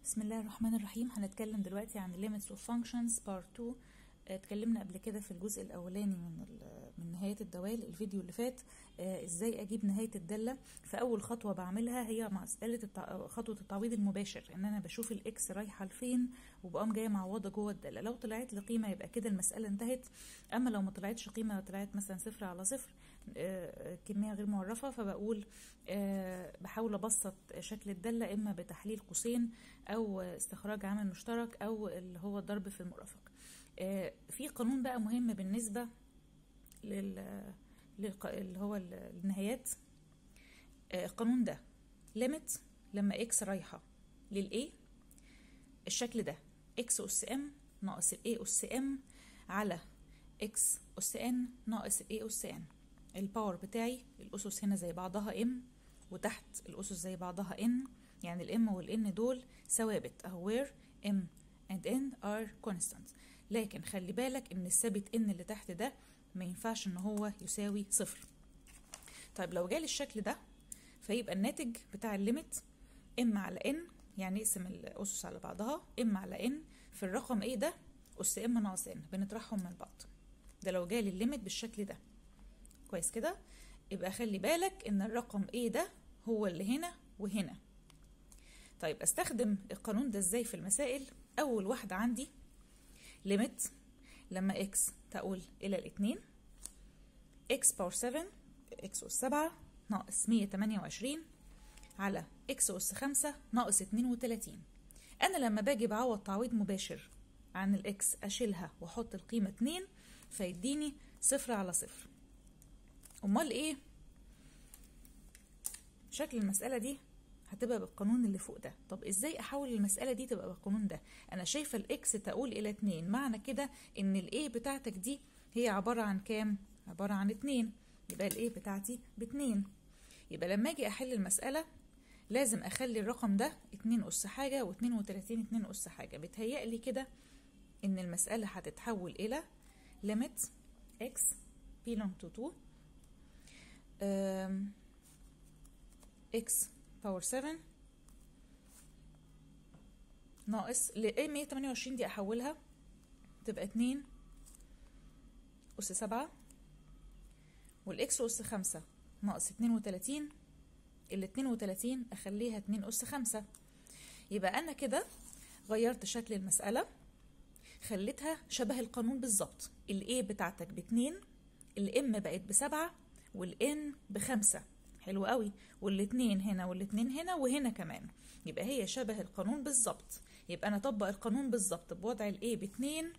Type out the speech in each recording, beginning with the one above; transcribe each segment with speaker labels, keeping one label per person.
Speaker 1: بسم الله الرحمن الرحيم هنتكلم دلوقتي عن limits of functions part 2 اتكلمنا قبل كده في الجزء الاولاني من ال- من نهايه الدوال الفيديو اللي فات آه، ازاي اجيب نهايه الداله فاول خطوه بعملها هي مساله التع... خطوه التعويض المباشر ان انا بشوف الاكس رايحه لفين وبقوم جايه معوضه جوه الداله لو طلعت لي قيمه يبقى كده المساله انتهت اما لو ما طلعتش قيمه طلعت مثلا صفر على صفر آه، كميه غير معرفه فبقول آه، بحاول ابسط شكل الداله اما بتحليل قوسين او استخراج عامل مشترك او اللي هو الضرب في المرافق آه، في قانون بقى مهم بالنسبه لل للق- اللي هو ال- النهايات آه، القانون ده ليميت لما اكس رايحه للاي الشكل ده اكس اس ام ناقص الاي اس ام على اكس اس ان ناقص الاي اس ان الباور بتاعي الاسس هنا زي بعضها ام وتحت الاسس زي بعضها ان يعني الام والان دول ثوابت اهو where m and n are constant لكن خلي بالك ان الثابت ان اللي تحت ده ما ينفعش ان هو يساوي صفر طيب لو جالي الشكل ده فيبقى الناتج بتاع الليميت ام على ان يعني اقسم الاسس على بعضها ام على ان في الرقم ايه ده اس ام ناقص ان بنطرحهم من بعض ده لو جالي الليميت بالشكل ده كويس كده يبقى خلي بالك ان الرقم ايه ده هو اللي هنا وهنا طيب استخدم القانون ده ازاي في المسائل اول واحده عندي ليميت لما اكس تقول الى الاتنين اكس باور 7 اكس اس 7 ناقص 128 على اكس اس 5 ناقص 32 انا لما باجي بعوض تعويض مباشر عن الاكس اشيلها واحط القيمه 2 فيديني صفر على صفر امال ايه شكل المساله دي هتبقى بالقانون اللي فوق ده طب ازاي احول المساله دي تبقى بالقانون ده انا شايفه الاكس تقول الى 2 معنى كده ان الاي بتاعتك دي هي عباره عن كام عباره عن 2 يبقى الاي بتاعتي باتنين يبقى لما اجي احل المساله لازم اخلي الرقم ده 2 اس حاجه و32 2 اس حاجه بتهيألي كده ان المساله هتتحول الى limit x belong to 2 um, x باور 7 ناقص ل 128 دي احولها تبقى 2 اس 7 والاكس اس 5 ناقص 32 ال 32 اخليها 2 اس 5 يبقى انا كده غيرت شكل المسألة خليتها شبه القانون بالظبط الاي بتاعتك باتنين الام بقت بسبعة والان بخمسة حلو قوي والاتنين هنا والاتنين هنا وهنا كمان يبقى هي شبه القانون بالظبط يبقى انا اطبق القانون بالظبط بوضع الاي باتنين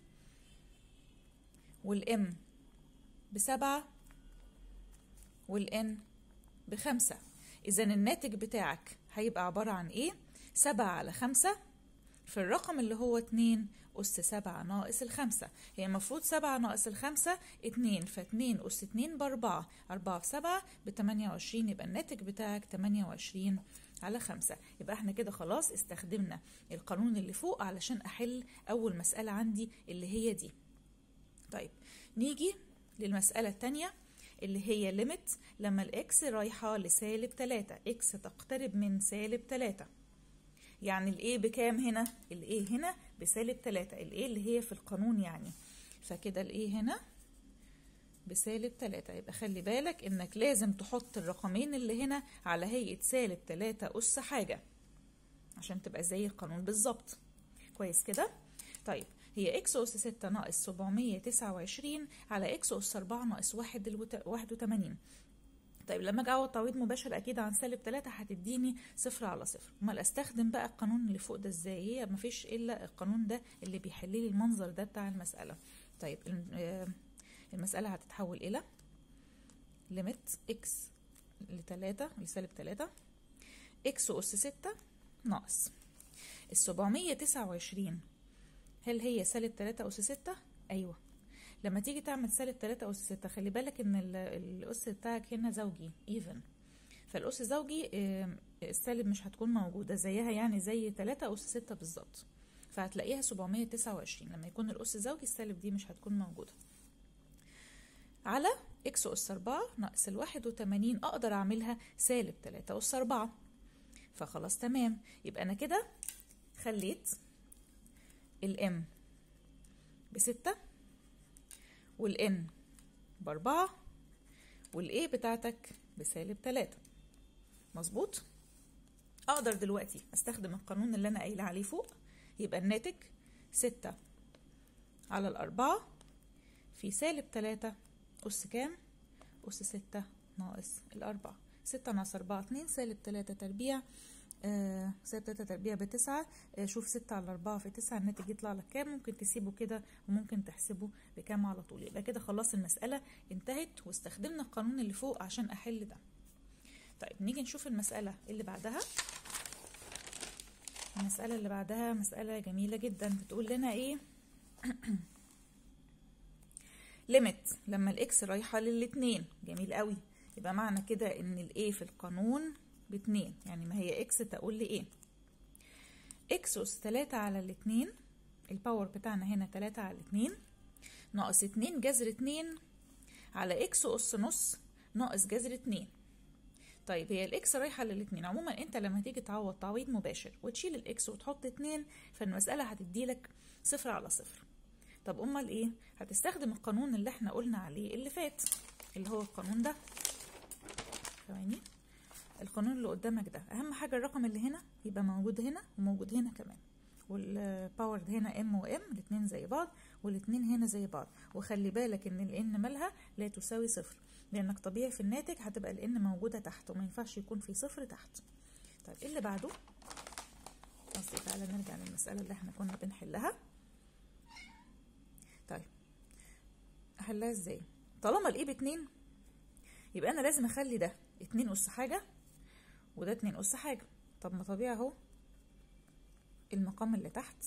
Speaker 1: والام بسبعة والان بخمسة اذا الناتج بتاعك هيبقى عبارة عن ايه سبعة على خمسة في الرقم اللي هو اتنين أس سبعة ناقص الخمسة هي المفروض سبعة ناقص الخمسة اتنين فاتنين أس اتنين بأربعة أربعة في سبعة بتمانية وعشرين يبقى الناتج بتاعك تمانية وعشرين على خمسة يبقى احنا كده خلاص استخدمنا القانون اللي فوق علشان أحل أول مسألة عندي اللي هي دي طيب نيجي للمسألة التانية اللي هي ليميت لما الإكس رايحة لسالب تلاتة إكس تقترب من سالب تلاتة يعني الايه بكام هنا الايه هنا بسالب تلاتة الايه اللي هي في القانون يعني فكده الايه هنا بسالب تلاتة يبقى خلي بالك انك لازم تحط الرقمين اللي هنا على هيئة سالب تلاتة أس حاجة عشان تبقى زي القانون بالظبط كويس كده طيب هي اكس أس ستة ناقص سبعمية تسعة وعشرين على اكس أس أربعة ناقص واحد الوت- واحد وتمانين طيب لما اجي اعوض تعويض مباشر اكيد عن سالب 3 هتديني صفر على صفر امال استخدم بقى القانون اللي فوق ده ازاي هي مفيش الا القانون ده اللي بيحل لي المنظر ده بتاع المساله طيب الم- آه، المساله هتتحول الى ليميت اكس لتلاتة لسالب 3 اكس اس 6 ناقص ال 729 هل هي سالب 3 اس 6 ايوه لما تيجي تعمل سالب 3 أس 6 خلي بالك إن ال- الأس بتاعك هنا زوجي even فالأس زوجي آم، السالب مش هتكون موجودة زيها يعني زي 3 أس 6 بالظبط فهتلاقيها 729 لما يكون الأس زوجي السالب دي مش هتكون موجودة على إكس أس 4 ناقص الواحد وتمانين أقدر أعملها سالب 3 أس 4 فخلاص تمام يبقى أنا كده خليت الام بستة والان بأربعة والاي بتاعتك بسالب تلاتة مظبوط اقدر دلوقتي استخدم القانون اللي انا قايله عليه فوق يبقى الناتج ستة على الأربعة في سالب تلاتة أس كام؟ أس ستة ناقص الأربعة ستة ناقص أربعة اتنين سالب تلاتة تربيع آه سالب تلاتة تربيع بتسعة آه شوف ستة على أربعة في تسعة الناتج يطلع لك كام ممكن تسيبه كده وممكن تحسبه بكام على طول يبقى كده خلاص المسألة انتهت واستخدمنا القانون اللي فوق عشان أحل ده طيب نيجي نشوف المسألة اللي بعدها المسألة اللي بعدها مسألة جميلة جدا بتقول لنا ايه ليميت لما الاكس رايحة للاتنين جميل قوي يبقى معنى كده ان الايه في القانون باتنين يعني ما هي اكس تقول لي ايه اكس اس تلاتة على الاتنين الباور بتاعنا هنا تلاتة على الاتنين ناقص اتنين جذر اتنين على اكس اس نص ناقص جذر اتنين طيب هي الاكس رايحه للاتنين عموما انت لما تيجي تعوض تعويض مباشر وتشيل الاكس وتحط اتنين فالمساله هتديلك صفر على صفر طب امال ايه هتستخدم القانون اللي احنا قلنا عليه اللي فات اللي هو القانون ده ثواني القانون اللي قدامك ده اهم حاجه الرقم اللي هنا يبقى موجود هنا وموجود هنا كمان والباور ده هنا ام وام الاثنين زي بعض والاثنين هنا زي بعض وخلي بالك ان الان مالها لا تساوي صفر لانك طبيعي في الناتج هتبقى الان موجوده تحت وما ينفعش يكون في صفر تحت طيب ايه اللي بعده قصدي تعالى نرجع للمساله اللي احنا كنا بنحلها طيب احلها ازاي طالما الايه باتنين يبقى انا لازم اخلي ده اتنين اس حاجه وده اتنين اس حاجه طب ما طبيعي اهو المقام اللي تحت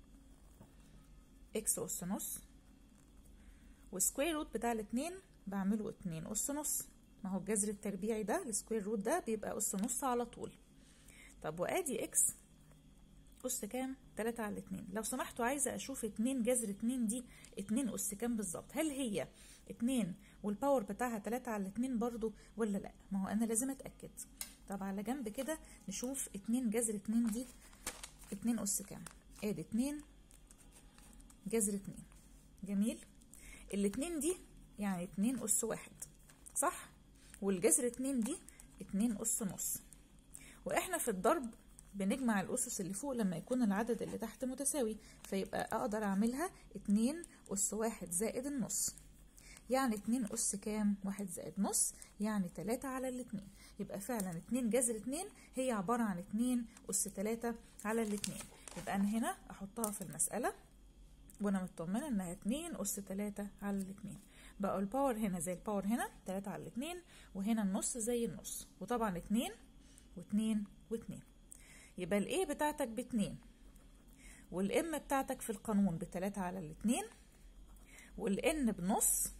Speaker 1: اكس اس نص وسكوير روت بتاع الاتنين بعمله اتنين أس نص ما هو الجذر التربيعي ده السكوير روت ده بيبقى أس نص على طول طب وادي اكس أس كام؟ تلاتة على اتنين لو سمحتوا عايزة أشوف اتنين جذر اتنين دي اتنين أس كام بالظبط هل هي اتنين والباور بتاعها تلاتة على اتنين برضو ولا لأ؟ ما هو أنا لازم أتأكد طب على جنب كده نشوف اتنين جذر اتنين دي اتنين أس كام؟ ادي اتنين جذر اتنين جميل الاتنين دي يعني اتنين أس واحد صح والجذر اتنين دي اتنين أس نص وإحنا في الضرب بنجمع الأسس اللي فوق لما يكون العدد اللي تحت متساوي فيبقى أقدر أعملها اتنين أس واحد زائد النص يعني اتنين أس كام؟ واحد زائد نص يعني تلاتة على الاتنين يبقى فعلا اتنين جذر اتنين هي عبارة عن اتنين أس تلاتة على الاتنين يبقى أنا هنا أحطها في المسألة وأنا مطمنة إنها اتنين أس تلاتة على الاتنين بقى الباور هنا زي الباور هنا تلاتة على الاتنين وهنا النص زي النص وطبعا اتنين واتنين واتنين يبقى الايه بتاعتك باتنين والام بتاعتك في القانون بتلاتة على الاتنين والان بنص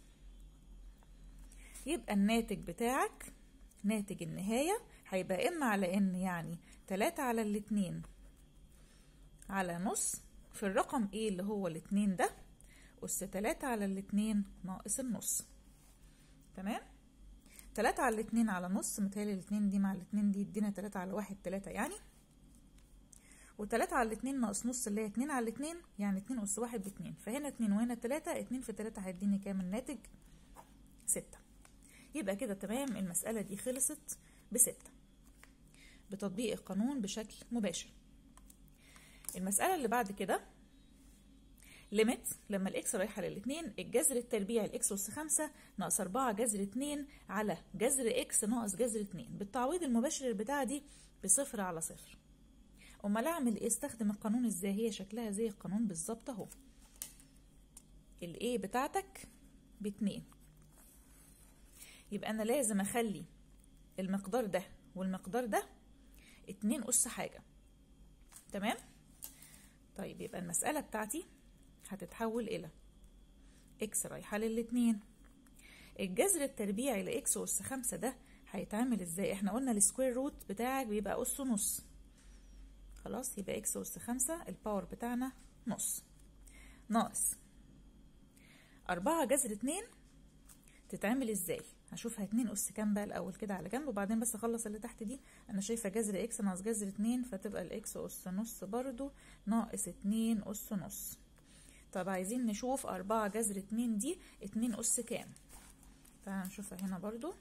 Speaker 1: يبقى الناتج بتاعك ناتج النهاية هيبقى ام على ان يعني تلاتة على الاتنين على نص في الرقم ايه اللي هو الاتنين ده أس تلاتة على الاتنين ناقص النص تمام تلاتة على الاتنين على نص متهيألي الاتنين دي مع الاتنين دي يدينا تلاتة على واحد تلاتة يعني وتلاتة على الاتنين ناقص نص اللي هي اتنين على الاتنين يعني اتنين أس واحد باتنين فهنا اتنين وهنا تلاتة اتنين في تلاتة هيديني كام الناتج ستة يبقى كده تمام المسألة دي خلصت بستة بتطبيق القانون بشكل مباشر المسألة اللي بعد كده ليميت لما الاكس رايحة للاتنين الجذر التربيعي الاكس أس خمسة ناقص أربعة جذر اتنين على جذر اكس ناقص جذر اتنين بالتعويض المباشر بتاع دي بصفر على صفر امال اعمل ايه استخدم القانون ازاي هي شكلها زي القانون بالظبط اهو الايه بتاعتك باتنين يبقى انا لازم اخلي المقدار ده والمقدار ده اتنين أس حاجة تمام طيب يبقى المسألة بتاعتي هتتحول إلى إكس رايحة للاتنين الجذر التربيعي لإكس أس خمسة ده هيتعمل إزاي؟ إحنا قلنا السكوير روت بتاعك بيبقى أس نص خلاص يبقى إكس أس خمسة الباور بتاعنا نص ناقص أربعة جذر اتنين تتعمل إزاي؟ هشوفها اتنين أس كام بقى الأول كده على جنب وبعدين بس أخلص اللي تحت دي أنا شايفة جذر إكس ناقص جذر اتنين فتبقى الإكس أس نص برضو ناقص اتنين أس نص طب عايزين نشوف أربعة جذر اتنين دي اتنين أس كام تعالى نشوفها هنا برضو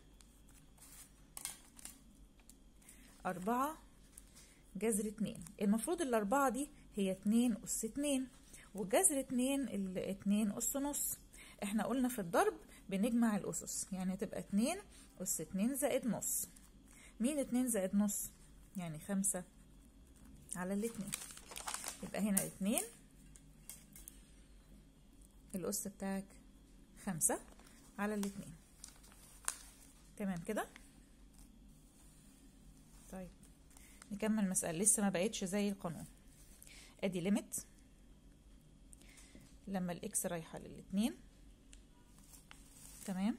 Speaker 1: أربعة جذر اتنين المفروض الأربعة دي هي اتنين أس اتنين وجذر اتنين الاتنين أس نص احنا قلنا في الضرب بنجمع الأسس يعني تبقى اتنين أس اتنين زائد نص مين اتنين زائد نص يعني خمسة على الاتنين يبقى هنا اتنين الأس بتاعك خمسة على الاتنين تمام كده طيب نكمل مسألة لسه ما بقتش زي القانون ادي ليميت لما الاكس رايحة للاتنين تمام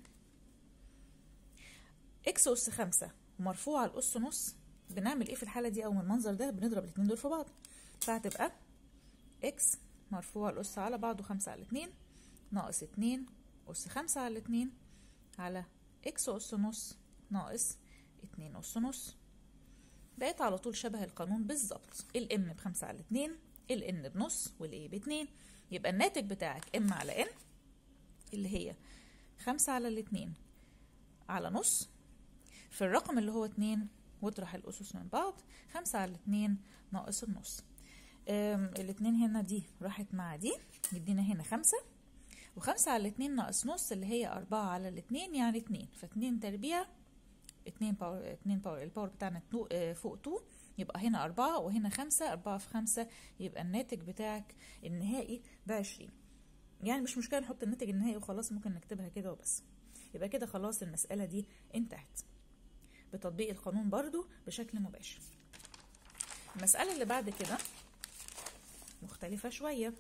Speaker 1: اكس اس خمسة ومرفوعة الأس نص بنعمل ايه في الحالة دي او من المنظر ده بنضرب الاتنين دول في بعض فهتبقى اكس مرفوع الأس على بعضه خمسة على اتنين ناقص اتنين أس خمسة على اتنين على اكس أس نص ناقص اتنين أس نص بقيت على طول شبه القانون بالظبط الام بخمسة على اتنين الان بنص والاي باتنين يبقى الناتج بتاعك ام على ان اللي هي خمسة على الاتنين على نص في الرقم اللي هو اتنين واطرح الأسس من بعض خمسة على اتنين ناقص النص الاتنين هنا دي راحت مع دي يدينا هنا خمسة وخمسة على الاتنين ناقص نص اللي هي أربعة على الاتنين يعني اتنين فاتنين تربيع اتنين باور اتنين باور الباور بتاعنا فوق تو يبقى هنا أربعة وهنا خمسة أربعة في خمسة يبقى الناتج بتاعك النهائي بعشرين يعني مش مشكلة نحط الناتج النهائي وخلاص ممكن نكتبها كده وبس يبقى كده خلاص المسألة دي انتهت بتطبيق القانون برضو بشكل مباشر المسألة اللي بعد كده مختلفة شوية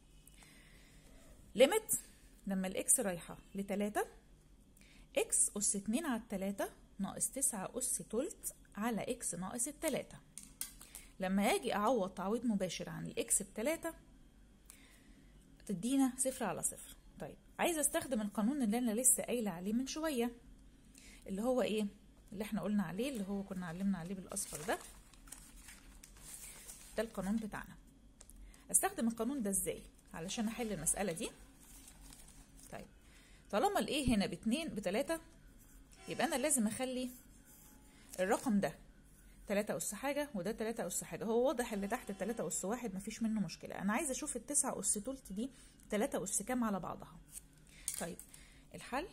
Speaker 1: ليميت لما الاكس رايحة لتلاتة اكس أس اتنين على التلاتة ناقص تسعة أس تلت على اكس ناقص التلاتة لما اجي اعوض تعويض مباشر عن الاكس بتلاتة تدينا صفر على صفر طيب عايزه استخدم القانون اللي انا لسه قايله عليه من شويه اللي هو ايه اللي احنا قلنا عليه اللي هو كنا علمنا عليه بالاصفر ده ده القانون بتاعنا استخدم القانون ده ازاي علشان احل المساله دي طيب طالما الايه هنا باتنين بتلاتة يبقى انا لازم اخلي الرقم ده تلاتة أس حاجة وده تلاتة أس حاجة هو واضح اللي تحت تلاتة أس واحد مفيش منه مشكلة أنا عايزة أشوف التسعة أس تلت دي تلاتة أس كام على بعضها طيب الحل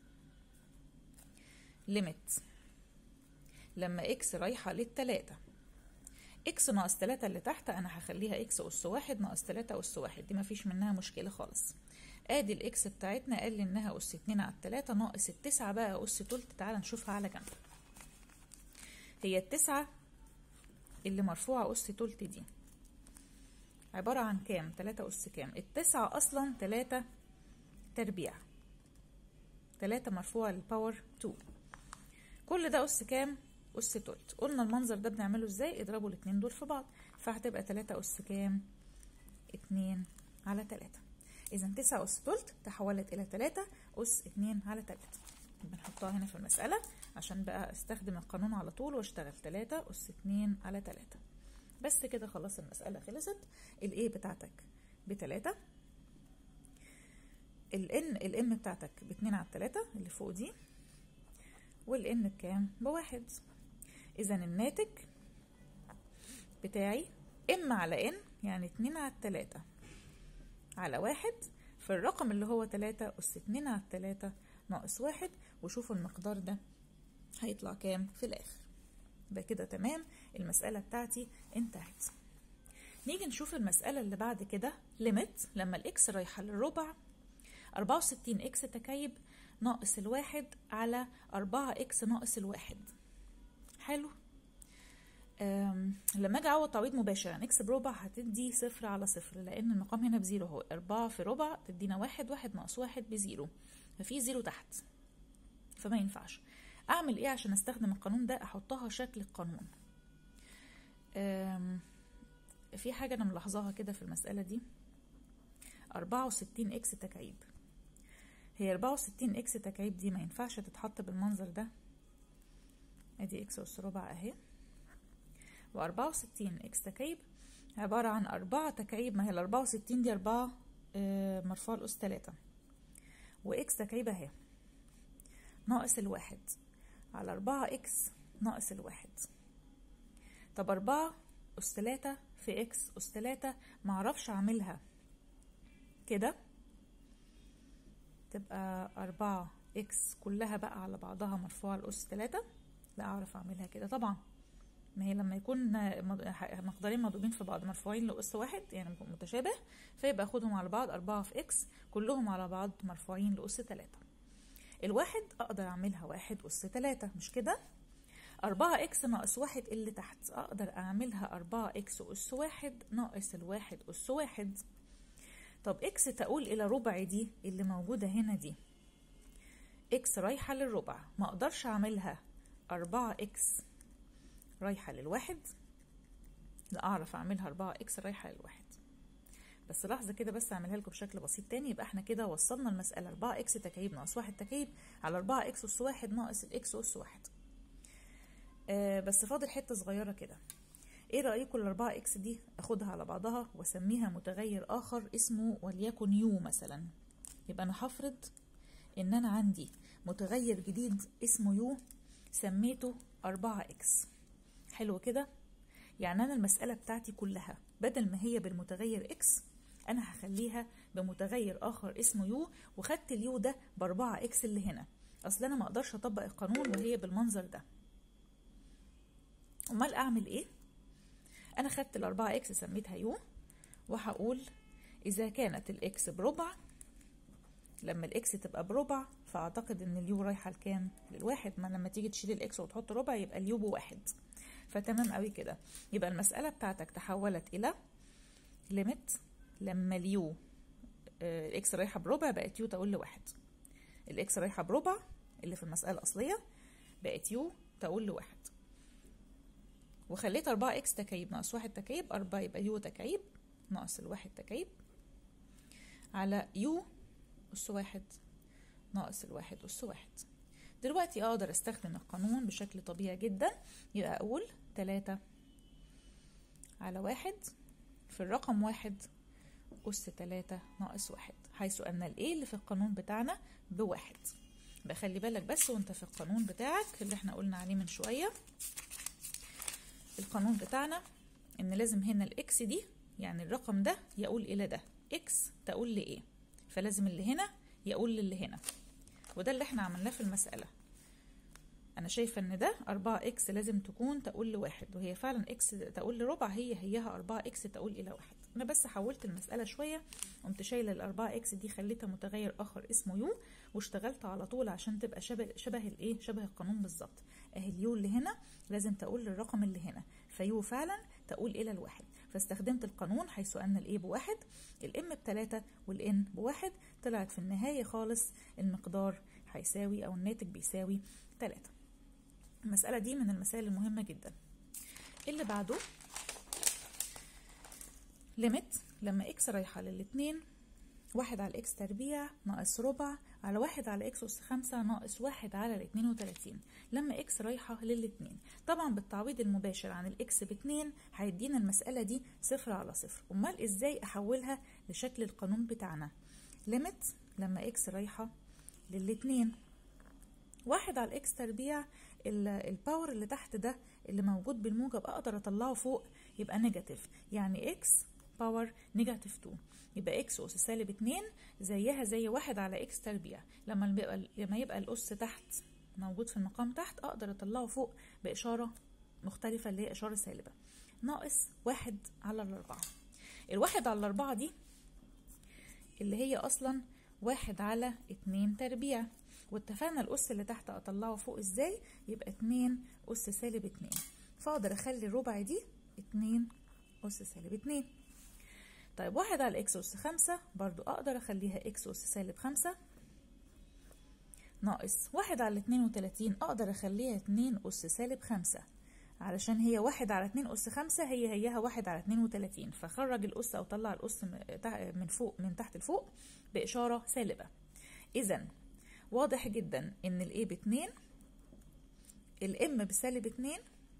Speaker 1: ليميت لما اكس رايحة للتلاتة اكس ناقص تلاتة اللي تحت أنا هخليها اكس أس واحد ناقص تلاتة أس واحد دي مفيش منها مشكلة خالص ادي الاكس بتاعتنا قال لي انها اس اتنين على التلاتة ناقص التسعة بقى اس تلت تعالى نشوفها على جنب هي التسعة اللي مرفوعة أس تلت دي عبارة عن كام؟ تلاتة أس كام؟ التسعة أصلا تلاتة تربيع تلاتة مرفوعة للباور تو كل ده أس كام؟ أس تلت قلنا المنظر ده بنعمله ازاي؟ اضربوا الاتنين دول في بعض فهتبقى تلاتة أس كام؟ اتنين على تلاتة إذا تسعة أس تلت تحولت إلى تلاتة أس اتنين على تلاتة بنحطها هنا في المسألة عشان بقى استخدم القانون على طول واشتغل تلاتة أس اتنين على تلاتة بس كده خلاص المسألة خلصت الايه بتاعتك بتلاتة الان الام بتاعتك باتنين على التلاتة اللي فوق دي والان بكام بواحد اذا الناتج بتاعي ام على ان يعني اتنين على التلاتة على واحد في الرقم اللي هو تلاتة أس اتنين على التلاتة ناقص واحد وشوفوا المقدار ده هيطلع كام في الآخر يبقى كده تمام المسألة بتاعتي انتهت نيجي نشوف المسألة اللي بعد كده ليميت لما الإكس رايحة للربع أربعة وستين إكس تكايب ناقص الواحد على أربعة إكس ناقص الواحد حلو لما اجي اعوض تعويض مباشر عن اكس بربع هتدي صفر على صفر لان المقام هنا بزيرو اهو اربعة في ربع تدينا واحد واحد ناقص واحد بزيرو ففي زيرو تحت فما ينفعش اعمل ايه عشان استخدم القانون ده احطها شكل القانون في حاجة انا ملاحظاها كده في المسألة دي أربعة وستين اكس تكعيب هي 64 اكس تكعيب دي ما ينفعش تتحط بالمنظر ده ادي اكس اس ربع اهي و64 اكس تكعيب عبارة عن أربعة تكعيب ما هي الأربعة وستين دي أربعة آه، مرفوع الأس تلاتة وإكس تكعيب أهي ناقص الواحد على أربعة إكس ناقص الواحد طب أربعة أس تلاتة في إكس أس تلاتة معرفش أعملها كده تبقى أربعة إكس كلها بقى على بعضها مرفوعة الأس تلاتة لا أعرف أعملها كده طبعا ما هي لما يكون مض- مقدارين مضروبين في بعض مرفوعين لأس واحد يعني متشابه فيبقى أخدهم على بعض أربعة في إكس كلهم على بعض مرفوعين لأس تلاتة الواحد أقدر أعملها واحد أس تلاتة مش كده؟ أربعة إكس ناقص واحد اللي تحت أقدر أعملها أربعة إكس أس واحد ناقص الواحد أس واحد طب إكس تقول إلى ربع دي اللي موجودة هنا دي إكس رايحة للربع ما أقدرش أعملها أربعة إكس رايحة للواحد لا أعرف أعملها أربعة إكس رايحة للواحد بس لحظة كده بس أعملها لكم بشكل بسيط تاني يبقى احنا كده وصلنا المسألة أربعة إكس تكعيب ناقص واحد تكعيب على أربعة إكس أس واحد ناقص الإكس أس واحد آه بس فاضل حتة صغيرة كده ايه رأيكم الأربعة إكس دي أخدها على بعضها وأسميها متغير آخر اسمه وليكن يو مثلا يبقى أنا هفرض إن أنا عندي متغير جديد اسمه يو سميته أربعة إكس حلو كده يعني أنا المسألة بتاعتي كلها بدل ما هي بالمتغير إكس أنا هخليها بمتغير آخر اسمه يو وخدت اليو ده بأربعة إكس اللي هنا أصل أنا ما أقدرش أطبق القانون وهي بالمنظر ده أمال أعمل إيه؟ أنا خدت الأربعة إكس سميتها يو وهقول إذا كانت الإكس بربع لما الإكس تبقى بربع فأعتقد إن اليو رايحة لكام؟ للواحد ما لما تيجي تشيل الإكس وتحط ربع يبقى اليو بواحد فتمام قوي كده يبقى المسألة بتاعتك تحولت إلى ليميت لما اليو آه، الإكس رايحة بربع بقت يو تقول لواحد الإكس رايحة بربع اللي في المسألة الأصلية بقت يو تقول لواحد وخليت أربعة إكس تكعيب ناقص واحد تكعيب أربعة يبقى يو تكعيب ناقص الواحد تكعيب على يو أس واحد ناقص الواحد أس واحد دلوقتي أقدر أستخدم القانون بشكل طبيعي جدا يبقى أقول تلاتة على واحد في الرقم واحد أس تلاتة ناقص واحد حيث أن الإيه اللي في القانون بتاعنا بواحد بخلي بالك بس وانت في القانون بتاعك اللي احنا قلنا عليه من شوية القانون بتاعنا ان لازم هنا الاكس دي يعني الرقم ده يقول الى ده اكس تقول لايه فلازم اللي هنا يقول للي هنا وده اللي احنا عملناه في المسألة انا شايفة ان ده أربعة اكس لازم تكون تقول لواحد وهي فعلا اكس تقول لربع هي هيها أربعة اكس تقول الى واحد انا بس حولت المسألة شوية قمت شايلة الأربعة اكس دي خليتها متغير آخر اسمه يو واشتغلت على طول عشان تبقى شبه شبه الايه شبه القانون بالظبط اهي اليو اللي هنا لازم تقول للرقم اللي هنا فيو فعلا تقول الى الواحد فاستخدمت القانون حيث ان الايه بواحد الام بتلاتة والان بواحد طلعت في النهاية خالص المقدار هيساوي او الناتج بيساوي تلاتة المسألة دي من المسائل المهمة جدا اللي بعده ليميت لما اكس رايحة للاتنين واحد على اكس تربيع ناقص ربع على واحد على اكس أس خمسة ناقص واحد على الاتنين وتلاتين لما اكس رايحة للاتنين طبعا بالتعويض المباشر عن الاكس باتنين هيدينا المسألة دي صفر على صفر امال ازاي احولها لشكل القانون بتاعنا ليميت لما اكس رايحة للاتنين واحد على الاكس تربيع ال- الباور اللي تحت ده اللي موجود بالموجب اقدر اطلعه فوق يبقى نيجاتيف يعني اكس باور نيجاتيف 2 يبقى اكس اس سالب 2 زيها زي واحد على اكس تربيع لما يبقى لما يبقى الاس تحت موجود في المقام تحت اقدر اطلعه فوق باشاره مختلفه اللي هي اشاره سالبه ناقص واحد على الاربعه الواحد على الاربعه دي اللي هي اصلا واحد على اتنين تربيع واتفقنا الأس اللي تحت أطلعه فوق ازاي يبقى اتنين أس سالب اتنين فأقدر أخلي الربع دي اتنين أس سالب اتنين طيب واحد على إكس أس خمسة برضو أقدر أخليها إكس أس سالب خمسة ناقص واحد على اتنين وتلاتين أقدر أخليها اتنين أس سالب خمسة علشان هي واحد على اتنين أس خمسة هي هيها واحد على اتنين وتلاتين فخرج الأس أو طلع الأس م- تع- من فوق من تحت لفوق بإشارة سالبة اذا واضح جدا ان الاي باتنين الام بسالب اتنين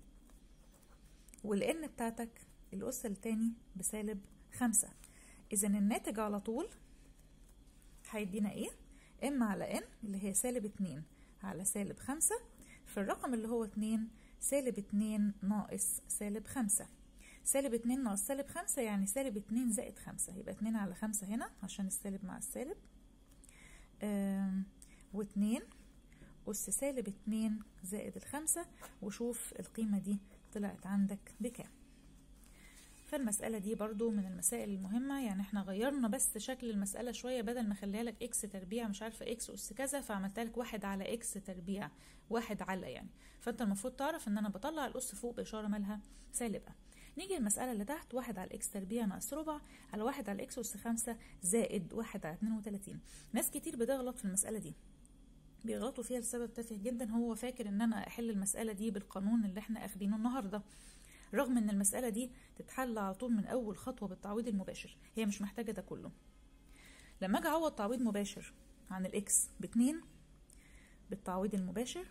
Speaker 1: والان بتاعتك الأس التاني بسالب خمسة إذا الناتج على طول هيدينا إيه؟ ام على ان اللي هي سالب اتنين على سالب خمسة في الرقم اللي هو اتنين سالب اتنين ناقص سالب خمسة سالب اتنين ناقص سالب خمسة يعني سالب اتنين زائد خمسة يبقى اتنين على خمسة هنا عشان السالب مع السالب واتنين أس سالب اتنين زائد الخمسة وشوف القيمة دي طلعت عندك بكام فالمسألة دي برضو من المسائل المهمة يعني احنا غيرنا بس شكل المسألة شوية بدل ما خليها لك اكس تربيع مش عارفة اكس اس كذا فعملتها لك واحد على اكس تربيع واحد على يعني فانت المفروض تعرف ان انا بطلع الاس فوق بإشارة مالها سالبة نيجي المسألة اللي تحت واحد على اكس تربيع ناقص ربع على واحد على اكس اس خمسة زائد واحد على اتنين وتلاتين ناس كتير بتغلط في المسألة دي بيغلطوا فيها لسبب تافه جدا هو فاكر ان انا احل المسألة دي بالقانون اللي احنا اخدينه النهارده رغم ان المسألة دي تتحل على طول من اول خطوة بالتعويض المباشر هي مش محتاجة ده كله لما اجي اعوض تعويض مباشر عن الاكس باتنين بالتعويض المباشر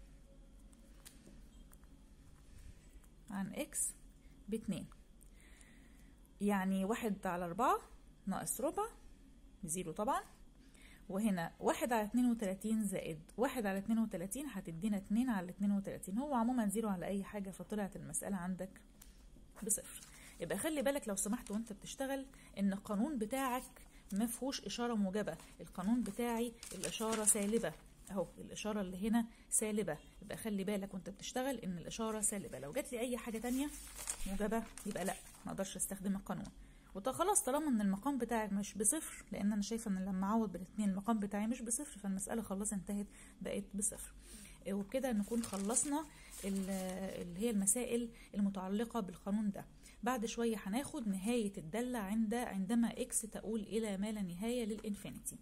Speaker 1: عن اكس باتنين يعني واحد على اربعة ناقص ربع بزيرو طبعا وهنا واحد على اتنين وتلاتين زائد واحد على اتنين وتلاتين هتدينا اتنين على اتنين وتلاتين هو عموما زيرو على اي حاجة فطلعت المسألة عندك بصفر يبقى خلي بالك لو سمحت وانت بتشتغل ان القانون بتاعك ما فيهوش اشارة موجبة القانون بتاعي الاشارة سالبة اهو الاشارة اللي هنا سالبة يبقى خلي بالك وانت بتشتغل ان الاشارة سالبة لو جات لي اي حاجة تانية موجبة يبقى لا ما اقدرش استخدم القانون وده خلاص طالما ان المقام بتاعك مش بصفر لان انا شايفه ان لما اعوض بالاثنين المقام بتاعي مش بصفر فالمساله خلاص انتهت بقت بصفر وبكده نكون خلصنا اللي هي المسائل المتعلقه بالقانون ده بعد شويه هناخد نهايه الداله عند عندما اكس تؤول الى ما لا نهايه للانفينيتي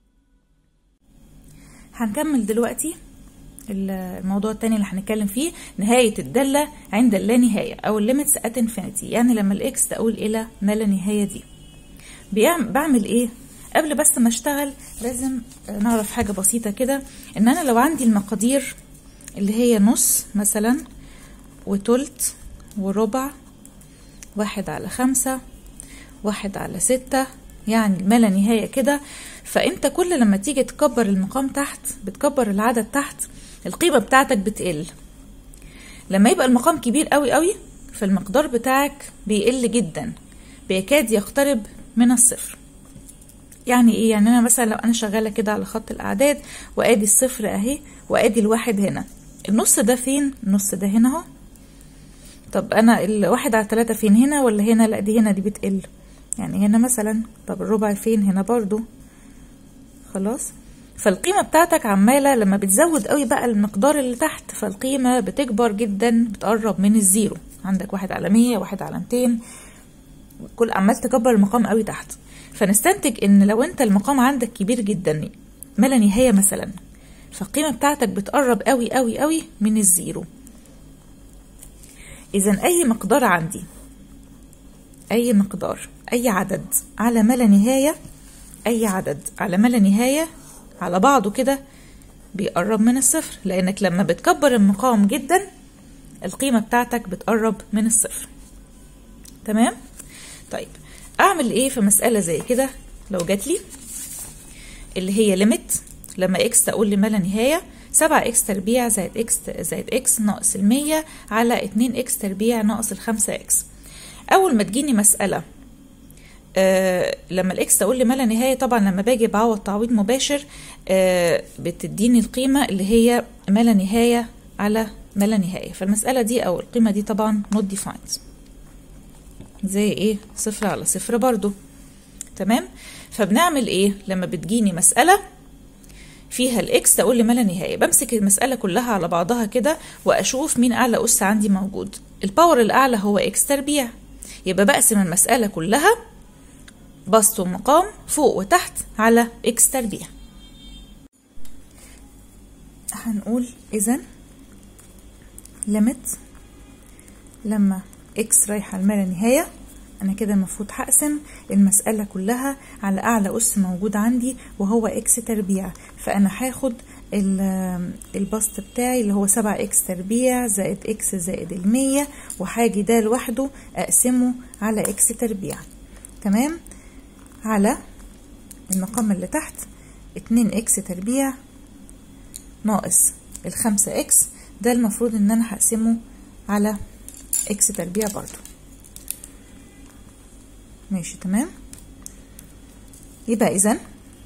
Speaker 1: هنكمل دلوقتي الموضوع التاني اللي هنتكلم فيه نهاية الدالة عند اللانهاية أو الليميتس at infinity يعني لما الإكس تقول إلى ما لا نهاية دي بعمل إيه؟ قبل بس ما اشتغل لازم نعرف حاجة بسيطة كده إن أنا لو عندي المقادير اللي هي نص مثلا وتلت وربع واحد على خمسة واحد على ستة يعني ما لا نهاية كده فأنت كل لما تيجي تكبر المقام تحت بتكبر العدد تحت القيمة بتاعتك بتقل لما يبقى المقام كبير قوي قوي فالمقدار بتاعك بيقل جدا بيكاد يقترب من الصفر يعني ايه يعني انا مثلا لو انا شغاله كده على خط الاعداد وادي الصفر اهي وادي الواحد هنا النص ده فين النص ده هنا اهو طب انا الواحد على تلاتة فين هنا ولا هنا لا دي هنا دي بتقل يعني هنا مثلا طب الربع فين هنا برضو خلاص فالقيمة بتاعتك عمالة لما بتزود قوي بقى المقدار اللي تحت فالقيمة بتكبر جدا بتقرب من الزيرو عندك واحد على مية واحد على ميتين كل عمال تكبر المقام قوي تحت فنستنتج ان لو انت المقام عندك كبير جدا ما لا نهاية مثلا فالقيمة بتاعتك بتقرب قوي قوي قوي من الزيرو اذا اي مقدار عندي اي مقدار اي عدد على ما لا نهاية اي عدد على ما لا نهاية على بعضه كده بيقرب من الصفر لانك لما بتكبر المقام جدا القيمة بتاعتك بتقرب من الصفر تمام طيب اعمل ايه في مسألة زي كده لو جات لي اللي هي ليميت لما اكس تقول لما لا نهاية سبعة اكس تربيع زائد اكس زائد اكس ناقص المية على اتنين اكس تربيع ناقص الخمسة اكس اول ما تجيني مسألة آه لما الاكس تقول لي ما لا نهايه طبعا لما باجي بعوض تعويض مباشر آه بتديني القيمه اللي هي ما لا نهايه على ما لا نهايه فالمساله دي او القيمه دي طبعا not defined زي ايه صفر على صفر برضو تمام فبنعمل ايه لما بتجيني مساله فيها الاكس تقول لي ما لا نهايه بمسك المساله كلها على بعضها كده واشوف مين اعلى اس عندي موجود الباور الاعلى هو اكس تربيع يبقى بقسم المساله كلها بسط ومقام فوق وتحت على اكس تربيع هنقول اذا ليميت لما اكس رايحه لما لا نهايه انا كده المفروض هقسم المسألة كلها على اعلى اس موجود عندي وهو اكس تربيع فانا هاخد ال- البسط بتاعي اللي هو سبعة اكس تربيع زائد اكس زائد المية وهاجي ده لوحده اقسمه على اكس تربيع تمام على المقام اللي تحت اتنين اكس تربيع ناقص الخمسة اكس ده المفروض ان انا هقسمه على اكس تربيع برضو ماشي تمام يبقى اذا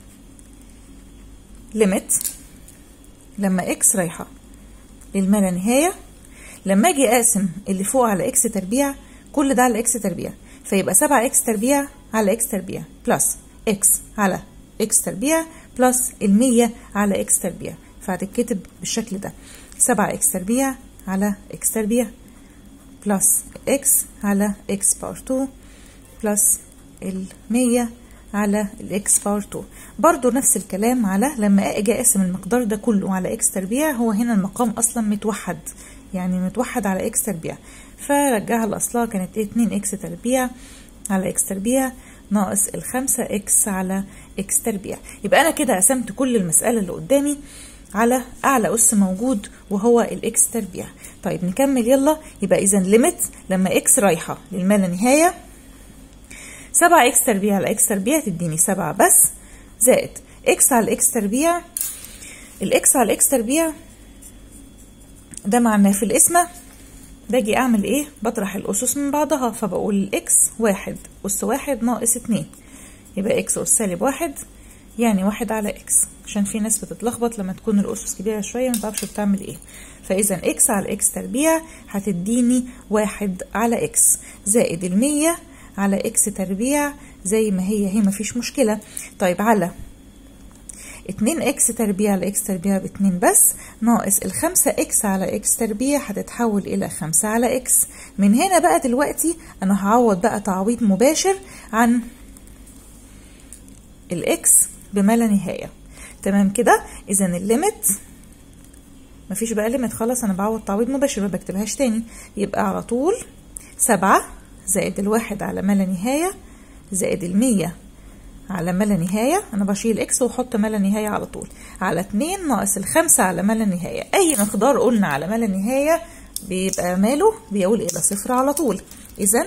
Speaker 1: ليميت لما اكس رايحة للما لا نهاية لما اجي اقسم اللي فوق على اكس تربيع كل ده على اكس تربيع فيبقى سبعة اكس تربيع على اكس تربيع بلس اكس على اكس تربيع بلس المية على اكس تربيع فهتتكتب بالشكل ده سبعة اكس تربيع على اكس تربيع بلس اكس على اكس باور 2 بلس المية على الاكس باور 2 برضو نفس الكلام على لما اجي اقسم المقدار ده كله على اكس تربيع هو هنا المقام اصلا متوحد يعني متوحد على اكس تربيع فرجعها لاصلها كانت ايه 2 اكس تربيع على اكس تربيع ناقص الخمسة اكس على اكس تربيع يبقى انا كده قسمت كل المسألة اللي قدامي على اعلى اس موجود وهو الاكس تربيع طيب نكمل يلا يبقى اذا ليميت لما اكس رايحة للما لا نهاية سبعة اكس تربيع على اكس تربيع تديني سبعة بس زائد اكس على اكس تربيع الاكس على اكس تربيع ده معناه في القسمة باجي اعمل ايه بطرح الاسس من بعضها فبقول الاكس واحد اس واحد ناقص اتنين يبقى اكس اس سالب واحد يعني واحد على اكس عشان في ناس بتتلخبط لما تكون الاسس كبيرة شوية ما تعرفش بتعمل ايه فاذا اكس على اكس تربيع هتديني واحد على اكس زائد المية على اكس تربيع زي ما هي هي مفيش مشكلة طيب على اتنين اكس تربيع على اكس تربيع باتنين بس ناقص الخمسة اكس على اكس تربيع هتتحول الى خمسة على اكس من هنا بقى دلوقتي انا هعوض بقى تعويض مباشر عن الاكس بما لا نهاية تمام كده اذا الليميت مفيش بقى ليميت خلاص انا بعوض تعويض مباشر ما بكتبهاش تاني يبقى على طول سبعة زائد الواحد على ما لا نهاية زائد المية على ما لا نهاية أنا بشيل إكس وأحط ما لا نهاية على طول على اتنين ناقص الخمسة على ما لا نهاية أي مقدار قلنا على ما لا نهاية بيبقى ماله بيقول إلى صفر على طول إذا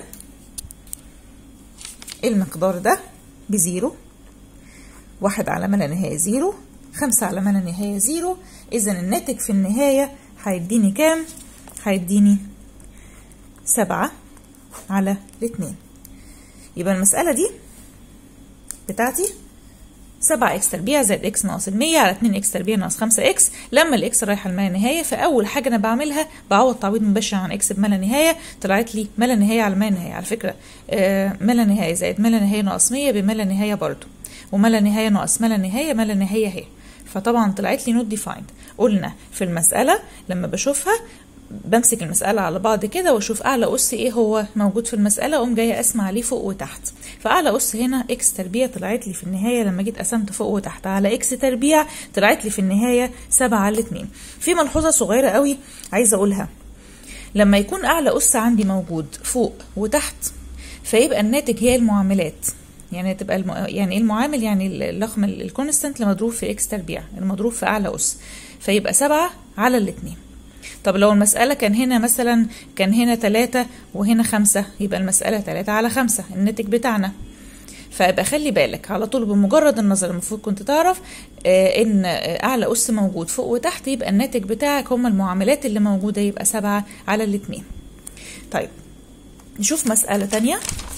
Speaker 1: المقدار ده بزيرو واحد على ما لا نهاية زيرو خمسة على ما لا نهاية زيرو إذا الناتج في النهاية هيديني كام؟ هيديني سبعة على الاتنين يبقى المسألة دي بتاعتي سبعة اكس تربيع زائد اكس ناقص المية على اتنين اكس تربيع ناقص خمسة اكس لما الاكس رايحة لما لا نهاية فأول حاجة أنا بعملها بعوض تعويض مباشر عن اكس بما لا نهاية طلعت لي ما لا نهاية على ما لا نهاية على فكرة آه ما لا نهاية زائد ما لا نهاية ناقص مية بما لا نهاية برضو وما لا نهاية ناقص ما لا نهاية ما لا نهاية اهي فطبعا طلعت لي نوت ديفايند قلنا في المسألة لما بشوفها بمسك المسألة على بعض كده واشوف أعلى أس إيه هو موجود في المسألة أقوم جاية أقسم عليه فوق وتحت فأعلى أس هنا إكس تربيع طلعت لي في النهاية لما جيت قسمت فوق وتحت على إكس تربيع طلعت لي في النهاية سبعة على اتنين في ملحوظة صغيرة قوي عايزة أقولها لما يكون أعلى أس عندي موجود فوق وتحت فيبقى الناتج هي المعاملات يعني تبقى الم... يعني ايه المعامل يعني اللقم الكونستنت المضروب في اكس تربيع المضروب في اعلى اس فيبقى سبعة على الاتنين طب لو المسألة كان هنا مثلا كان هنا تلاتة وهنا خمسة يبقى المسألة تلاتة على خمسة الناتج بتاعنا فيبقى خلي بالك على طول بمجرد النظر المفروض كنت تعرف آه ان اعلى اس موجود فوق وتحت يبقى الناتج بتاعك هما المعاملات اللي موجودة يبقى سبعة على الاتنين طيب نشوف مسألة تانية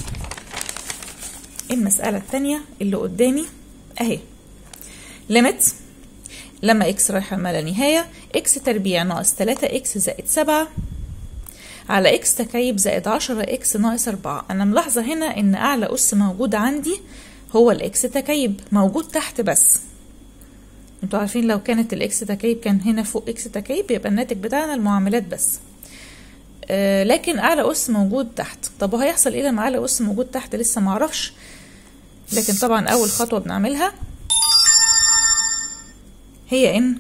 Speaker 1: المسألة التانية اللي قدامي اهي ليميت لما اكس رايحة ما لا نهاية اكس تربيع ناقص تلاتة اكس زائد سبعة على اكس تكعيب زائد عشرة اكس ناقص أربعة أنا ملاحظة هنا إن أعلى أس موجود عندي هو الإكس تكعيب موجود تحت بس انتوا عارفين لو كانت الإكس تكعيب كان هنا فوق إكس تكعيب يبقى الناتج بتاعنا المعاملات بس آه لكن أعلى أس موجود تحت طب وهيحصل إيه لما أعلى أس موجود تحت لسه معرفش لكن طبعا أول خطوة بنعملها هي إن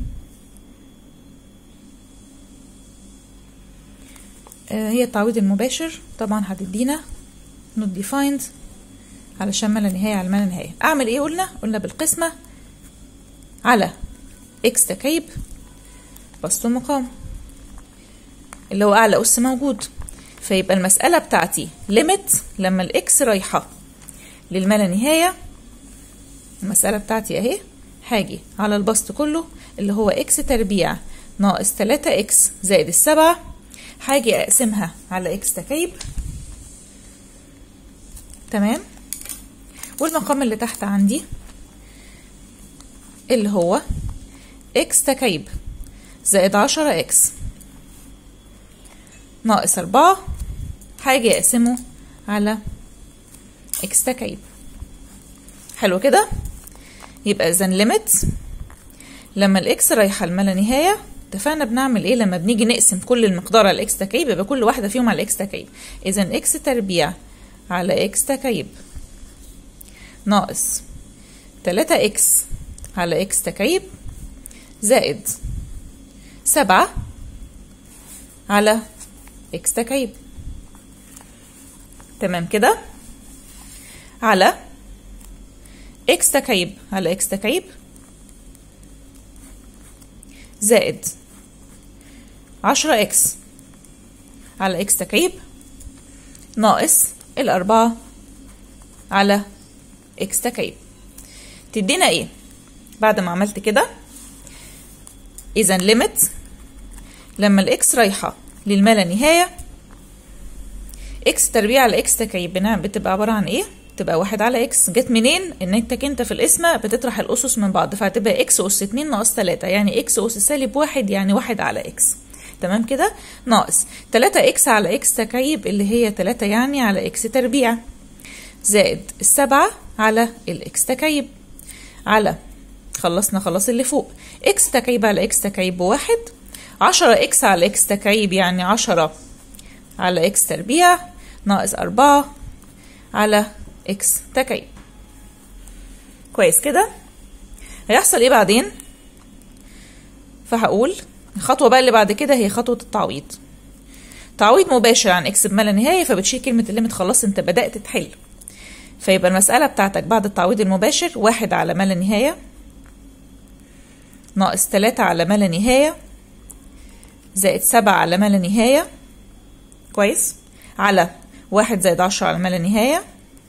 Speaker 1: هي التعويض المباشر طبعا هتدينا not defined علشان ما لا نهاية على ما لا نهاية أعمل إيه قلنا؟ قلنا بالقسمة على إكس تكعيب بسط المقام اللي هو أعلى أس موجود فيبقى المسألة بتاعتي ليميت لما الإكس رايحة للما لا نهاية المسألة بتاعتي أهي هاجي على البسط كله اللي هو إكس تربيع ناقص تلاتة إكس زائد السبعة هاجي أقسمها على إكس تكعيب تمام والمقام اللي تحت عندي اللي هو إكس تكعيب زائد عشرة إكس ناقص أربعة هاجي أقسمه على إكس تكعيب حلو كده يبقى إذا ليميت لما الإكس رايحة لما لا نهاية اتفقنا بنعمل ايه لما بنيجي نقسم كل المقدار على اكس تكعيب يبقى كل واحده فيهم على اكس تكعيب اذا اكس تربيع على اكس تكعيب ناقص 3 اكس على اكس تكعيب زائد سبعة على اكس تكعيب تمام كده على اكس تكعيب على اكس تكعيب زائد عشرة اكس على اكس تكعيب ناقص الأربعة على اكس تكعيب تدينا ايه بعد ما عملت كده اذا ليميت لما الاكس رايحة للما لا نهاية اكس تربيع على اكس تكعيب بنعم بتبقى عبارة عن ايه تبقى واحد على اكس جت منين ان انت انت في القسمة بتطرح الاسس من بعض فهتبقى اكس اس اتنين ناقص تلاتة يعني اكس اس سالب واحد يعني واحد على اكس تمام كده ناقص تلاتة اكس على اكس تكعيب اللي هي تلاتة يعني على اكس تربيع زائد السبعة على الاكس تكعيب على خلصنا خلاص اللي فوق اكس تكعيب على اكس تكعيب بواحد عشرة اكس على اكس تكعيب يعني عشرة على اكس تربيع ناقص أربعة على اكس تكعيب كويس كده هيحصل ايه بعدين فهقول الخطوة بقى اللي بعد كده هي خطوة التعويض تعويض مباشر عن اكس بما لا نهاية فبتشيل كلمة الليمت خلاص انت بدأت تحل فيبقى المسألة بتاعتك بعد التعويض المباشر واحد على ما لا نهاية ناقص تلاتة على ما لا نهاية زائد سبعة على ما لا نهاية كويس على واحد زائد عشرة على ما لا نهاية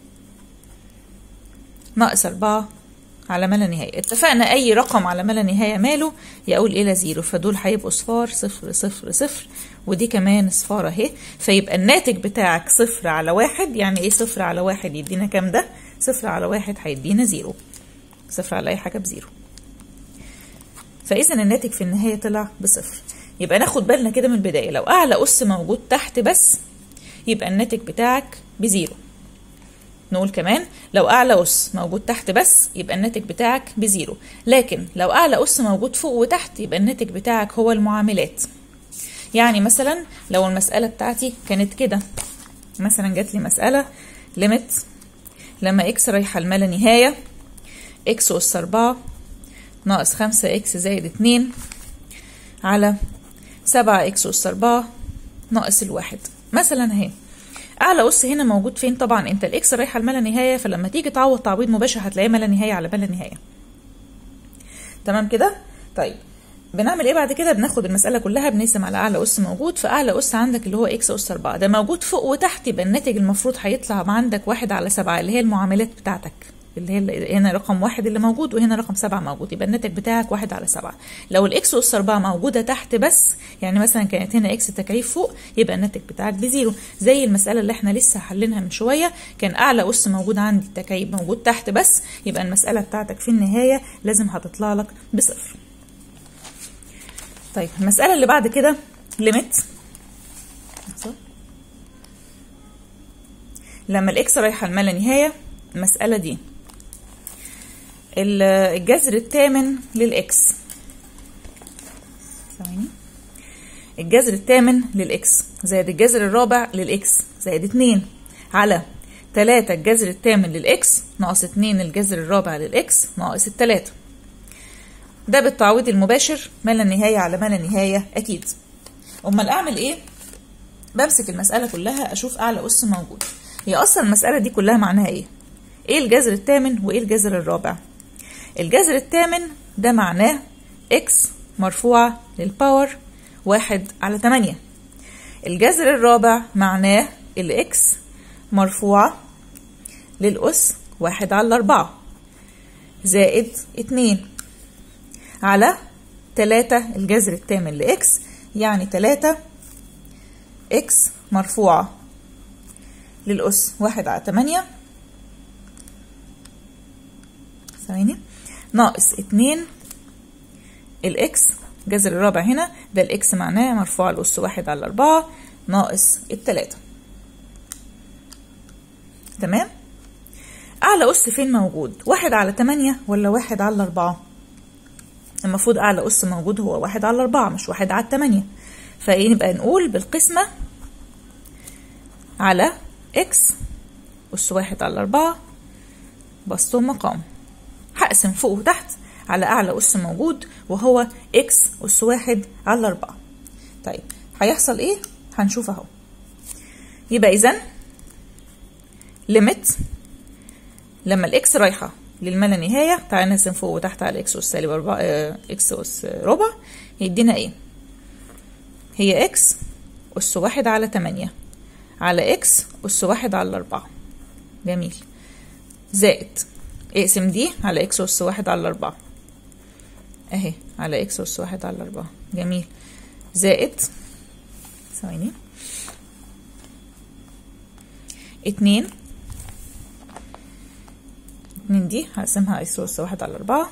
Speaker 1: ناقص أربعة على ما لا نهاية اتفقنا أي رقم على ما لا نهاية ماله يقول إلى زيرو فدول هيبقوا صفار صفر صفر صفر ودي كمان صفار أهي فيبقى الناتج بتاعك صفر على واحد يعني إيه صفر على واحد يدينا كام ده؟ صفر على واحد هيدينا زيرو صفر على أي حاجة بزيرو فإذا الناتج في النهاية طلع بصفر يبقى ناخد بالنا كده من البداية لو أعلى أس موجود تحت بس يبقى الناتج بتاعك بزيرو نقول كمان لو أعلى أس موجود تحت بس يبقى الناتج بتاعك بزيرو لكن لو أعلى أس موجود فوق وتحت يبقى الناتج بتاعك هو المعاملات يعني مثلا لو المسألة بتاعتي كانت كده مثلا جات لي مسألة ليميت لما اكس رايحة لما لا نهاية اكس أس أربعة ناقص خمسة اكس زائد اتنين على سبعة اكس أس أربعة ناقص الواحد مثلا اهي اعلى اس هنا موجود فين طبعا انت الاكس رايحه لما لا نهايه فلما تيجي تعوض تعويض مباشر هتلاقيه ما لا نهايه على ما لا نهايه تمام كده طيب بنعمل ايه بعد كده بناخد المساله كلها بنقسم على اعلى اس موجود فاعلى اس عندك اللي هو اكس اس 4 ده موجود فوق وتحت يبقى الناتج المفروض هيطلع عندك واحد على سبعة اللي هي المعاملات بتاعتك اللي هي هنا رقم واحد اللي موجود وهنا رقم سبعة موجود يبقى الناتج بتاعك واحد على سبعة لو الاكس اس أربعة موجودة تحت بس يعني مثلا كانت هنا اكس تكعيب فوق يبقى الناتج بتاعك بزيرو زي المسألة اللي احنا لسه حلينها من شوية كان أعلى أس موجود عندي التكعيب موجود تحت بس يبقى المسألة بتاعتك في النهاية لازم هتطلع لك بصفر طيب المسألة اللي بعد كده ليميت لما الاكس رايحة لما لا نهاية المسألة دي الجذر الثامن للإكس ثواني الجذر الثامن للإكس زائد الجذر الرابع للإكس زائد اتنين على تلاتة الجذر الثامن للإكس ناقص اتنين الجذر الرابع للإكس ناقص التلاتة ده بالتعويض المباشر ما لا نهاية على ما لا نهاية أكيد أمال أعمل إيه؟ بمسك المسألة كلها أشوف أعلى أس موجود هي اصلا المساله دي كلها معناها ايه ايه الجذر الثامن وايه الجذر الرابع الجذر الثامن ده معناه اكس مرفوعة للباور واحد على تمانية الجذر الرابع معناه الاكس مرفوعة للأس واحد على أربعة زائد اتنين على تلاتة الجذر الثامن لإكس يعني تلاتة إكس مرفوعة للأس واحد على تمانية ثواني ناقص اتنين الإكس الجذر الرابع هنا ده الإكس معناه مرفوع الأس واحد على أربعة ناقص التلاتة تمام أعلى أس فين موجود واحد على تمانية ولا واحد على أربعة المفروض أعلى أس موجود هو واحد على أربعة مش واحد على تمانية فإيه نبقى نقول بالقسمة على إكس أس واحد على أربعة بسط مقام هقسم فوق وتحت على أعلى أس موجود وهو إكس أس واحد على أربعة طيب هيحصل إيه؟ هنشوف أهو يبقى إذن ليميت لما الإكس رايحة للما لا نهاية تعالى نقسم فوق وتحت على إكس أس سالب أربعة آه، إكس أس ربع يدينا إيه؟ هي إكس أس واحد على تمانية على إكس أس واحد على أربعة جميل زائد اقسم دي على إكس أس واحد على أربعة اهي على اكس اس واحد على اربعة جميل زائد ثواني اتنين اتنين دي هقسمها اكس اس واحد على اربعة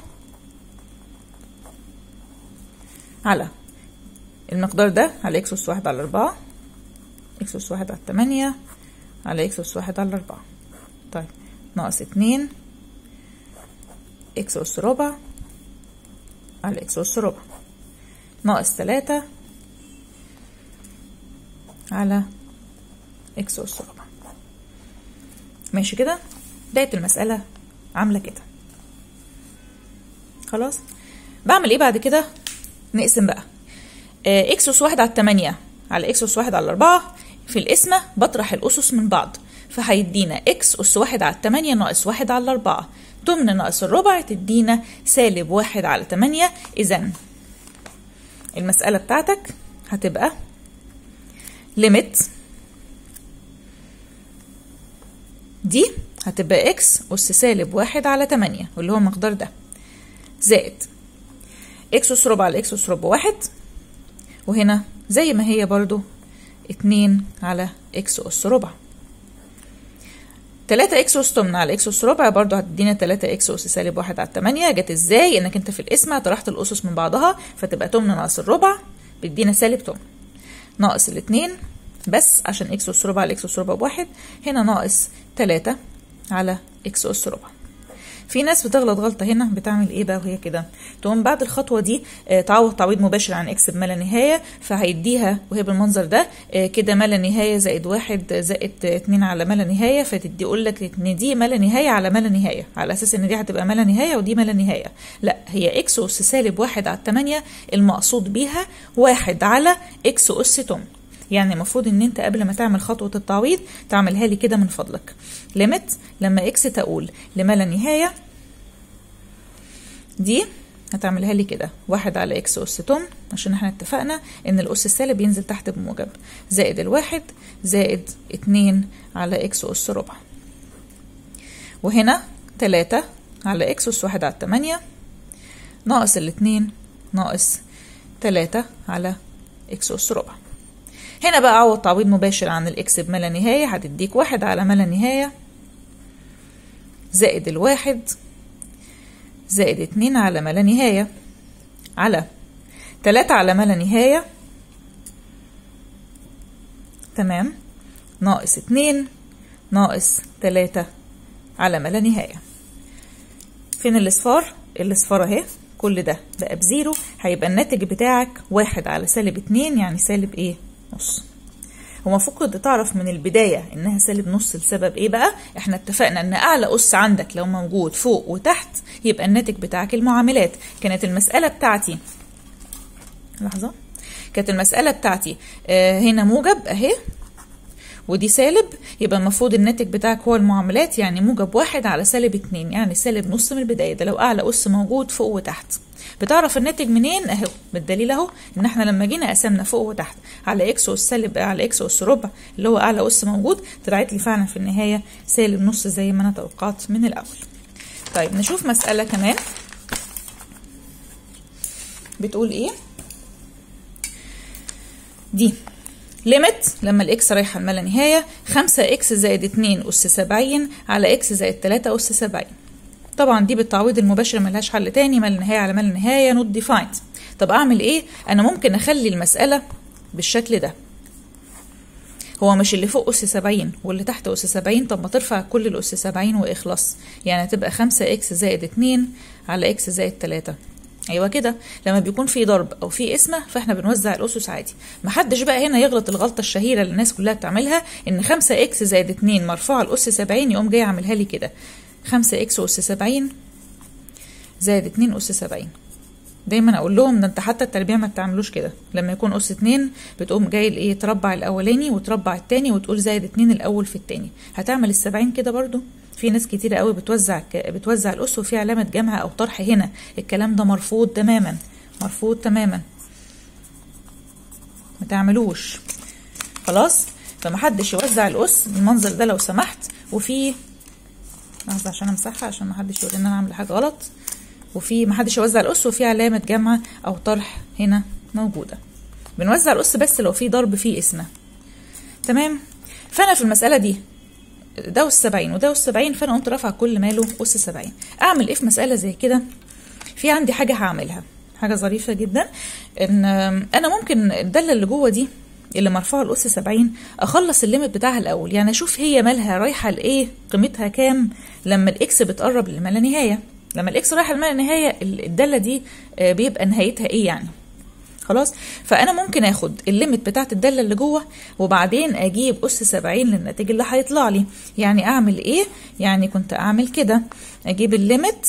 Speaker 1: على المقدار ده على اكس اس واحد على اربعة اكس اس واحد على تمانية على اكس اس واحد على اربعة طيب ناقص اتنين اكس اس ربع على اكس أس ربع ناقص تلاتة على اكس أس ربع ماشي كده بداية المسألة عاملة كده خلاص بعمل ايه بعد كده نقسم بقى آه اكس أس واحد على التمانية على اكس أس واحد على الأربعة في القسمة بطرح الأسس من بعض فهيدينا اكس أس واحد على التمانية ناقص واحد على الأربعة تمن ناقص الربع تدينا سالب واحد على تمانية إذا المسألة بتاعتك هتبقى ليميت دي هتبقى اكس أس سالب واحد على تمانية واللي هو المقدار ده زائد اكس أس ربع على اكس أس ربع واحد وهنا زي ما هي برضو اتنين على اكس أس ربع تلاتة اكس اس تمنع على اكس اس ربع برضه هتدينا تلاتة اكس اس سالب واحد على التمانية جت ازاي انك انت في القسمة طرحت الاسس من بعضها فتبقى تمنة ناقص الربع بيدينا سالب تمنة ناقص الاتنين بس عشان اكس اس ربع على اكس اس ربع بواحد هنا ناقص تلاتة على اكس اس ربع في ناس بتغلط غلطة هنا بتعمل ايه بقى وهي كده تقوم بعد الخطوة دي آه، تعوض تعويض مباشر عن اكس بما لا نهاية فهيديها وهي بالمنظر ده آه، كده ما لا نهاية زائد واحد زائد اتنين على ما لا نهاية فتدي يقول لك ان دي ما لا نهاية على ما لا نهاية على اساس ان دي هتبقى ما لا نهاية ودي ما لا نهاية لا هي اكس اس سالب واحد على التمانية المقصود بيها واحد على اكس اس تم يعني المفروض ان انت قبل ما تعمل خطوة التعويض تعملها لي كده من فضلك ليميت لما اكس تقول لما لا نهاية دي هتعملها لي كده واحد على اكس اس تم عشان احنا اتفقنا ان الاس السالب ينزل تحت بموجب زائد الواحد زائد اتنين على اكس اس ربع وهنا تلاتة على اكس اس واحد على التمانية ناقص الاتنين ناقص تلاتة على اكس اس ربع هنا بقى عوض تعويض مباشر عن الاكس بما لا نهاية هتديك واحد على ما لا نهاية زائد الواحد زائد اتنين على ما لا نهاية على تلاتة على ما لا نهاية تمام ناقص اتنين ناقص تلاتة على ما لا نهاية فين الاصفار الاصفار اهي كل ده بقى بزيرو هيبقى الناتج بتاعك واحد على سالب اتنين يعني سالب ايه نص هو المفروض كنت تعرف من البداية إنها سالب نص لسبب إيه بقى؟ إحنا اتفقنا إن أعلى أس عندك لو موجود فوق وتحت يبقى الناتج بتاعك المعاملات، كانت المسألة بتاعتي لحظة كانت المسألة بتاعتي آه هنا موجب أهي ودي سالب يبقى المفروض الناتج بتاعك هو المعاملات يعني موجب واحد على سالب اتنين يعني سالب نص من البداية ده لو أعلى أس موجود فوق وتحت بتعرف الناتج منين اهو بالدليل اهو ان احنا لما جينا قسمنا فوق وتحت على اكس اس سالب على اكس اس ربع اللي هو اعلى اس موجود طلعت لي فعلا في النهايه سالب نص زي ما انا توقعت من الاول طيب نشوف مساله كمان بتقول ايه دي ليميت لما الاكس رايحه لما لا نهايه 5 اكس زائد 2 اس 70 على اكس زائد 3 اس 70 طبعا دي بالتعويض المباشر ملهاش حل تاني ما النهايه على ما النهايه نوت ديفايند طب اعمل ايه انا ممكن اخلي المساله بالشكل ده هو مش اللي فوق أس 70 واللي تحت أس 70 طب ما ترفع كل الأس 70 وإخلص يعني هتبقى 5 إكس زائد 2 على إكس زائد 3 ايوه كده لما بيكون في ضرب او في قسمه فاحنا بنوزع الاسس عادي محدش بقى هنا يغلط الغلطه الشهيره اللي الناس كلها بتعملها ان 5 اكس زائد 2 مرفوعه الاس 70 يقوم جاي عاملها لي كده 5 اكس اس 70 زائد 2 اس 70 دايما اقول لهم ده انت حتى التربيع ما بتعملوش كده لما يكون اس 2 بتقوم جاي الايه تربع الاولاني وتربع التاني وتقول زائد 2 الاول في التاني هتعمل ال 70 كده برضو في ناس كتيرة قوي بتوزع بتوزع الأس وفي علامة جمع أو طرح هنا الكلام ده مرفوض تماما مرفوض تماما ما تعملوش خلاص فمحدش يوزع الأس بالمنظر ده لو سمحت وفي لحظة عشان امسحها عشان محدش يقول ان انا عاملة حاجة غلط وفي محدش يوزع الأس وفي علامة جمع أو طرح هنا موجودة بنوزع الأس بس لو في ضرب فيه اسمه تمام فأنا في المسألة دي ده أس 70 وده أس 70 فأنا قمت رافعة كل ماله أس 70 أعمل إيه في مسألة زي كده في عندي حاجة هعملها حاجة ظريفة جدا إن أنا ممكن الدالة اللي جوه دي اللي مرفوعة الأس 70 أخلص الليمت بتاعها الأول يعني أشوف هي مالها رايحة لإيه قيمتها كام لما الإكس بتقرب لما لا نهاية لما الإكس رايحة لما لا نهاية الدالة دي بيبقى نهايتها إيه يعني خلاص فانا ممكن اخد الليمت بتاعت الداله اللي جوه وبعدين اجيب اس 70 للناتج اللي هيطلع لي يعني اعمل ايه يعني كنت اعمل كده اجيب الليمت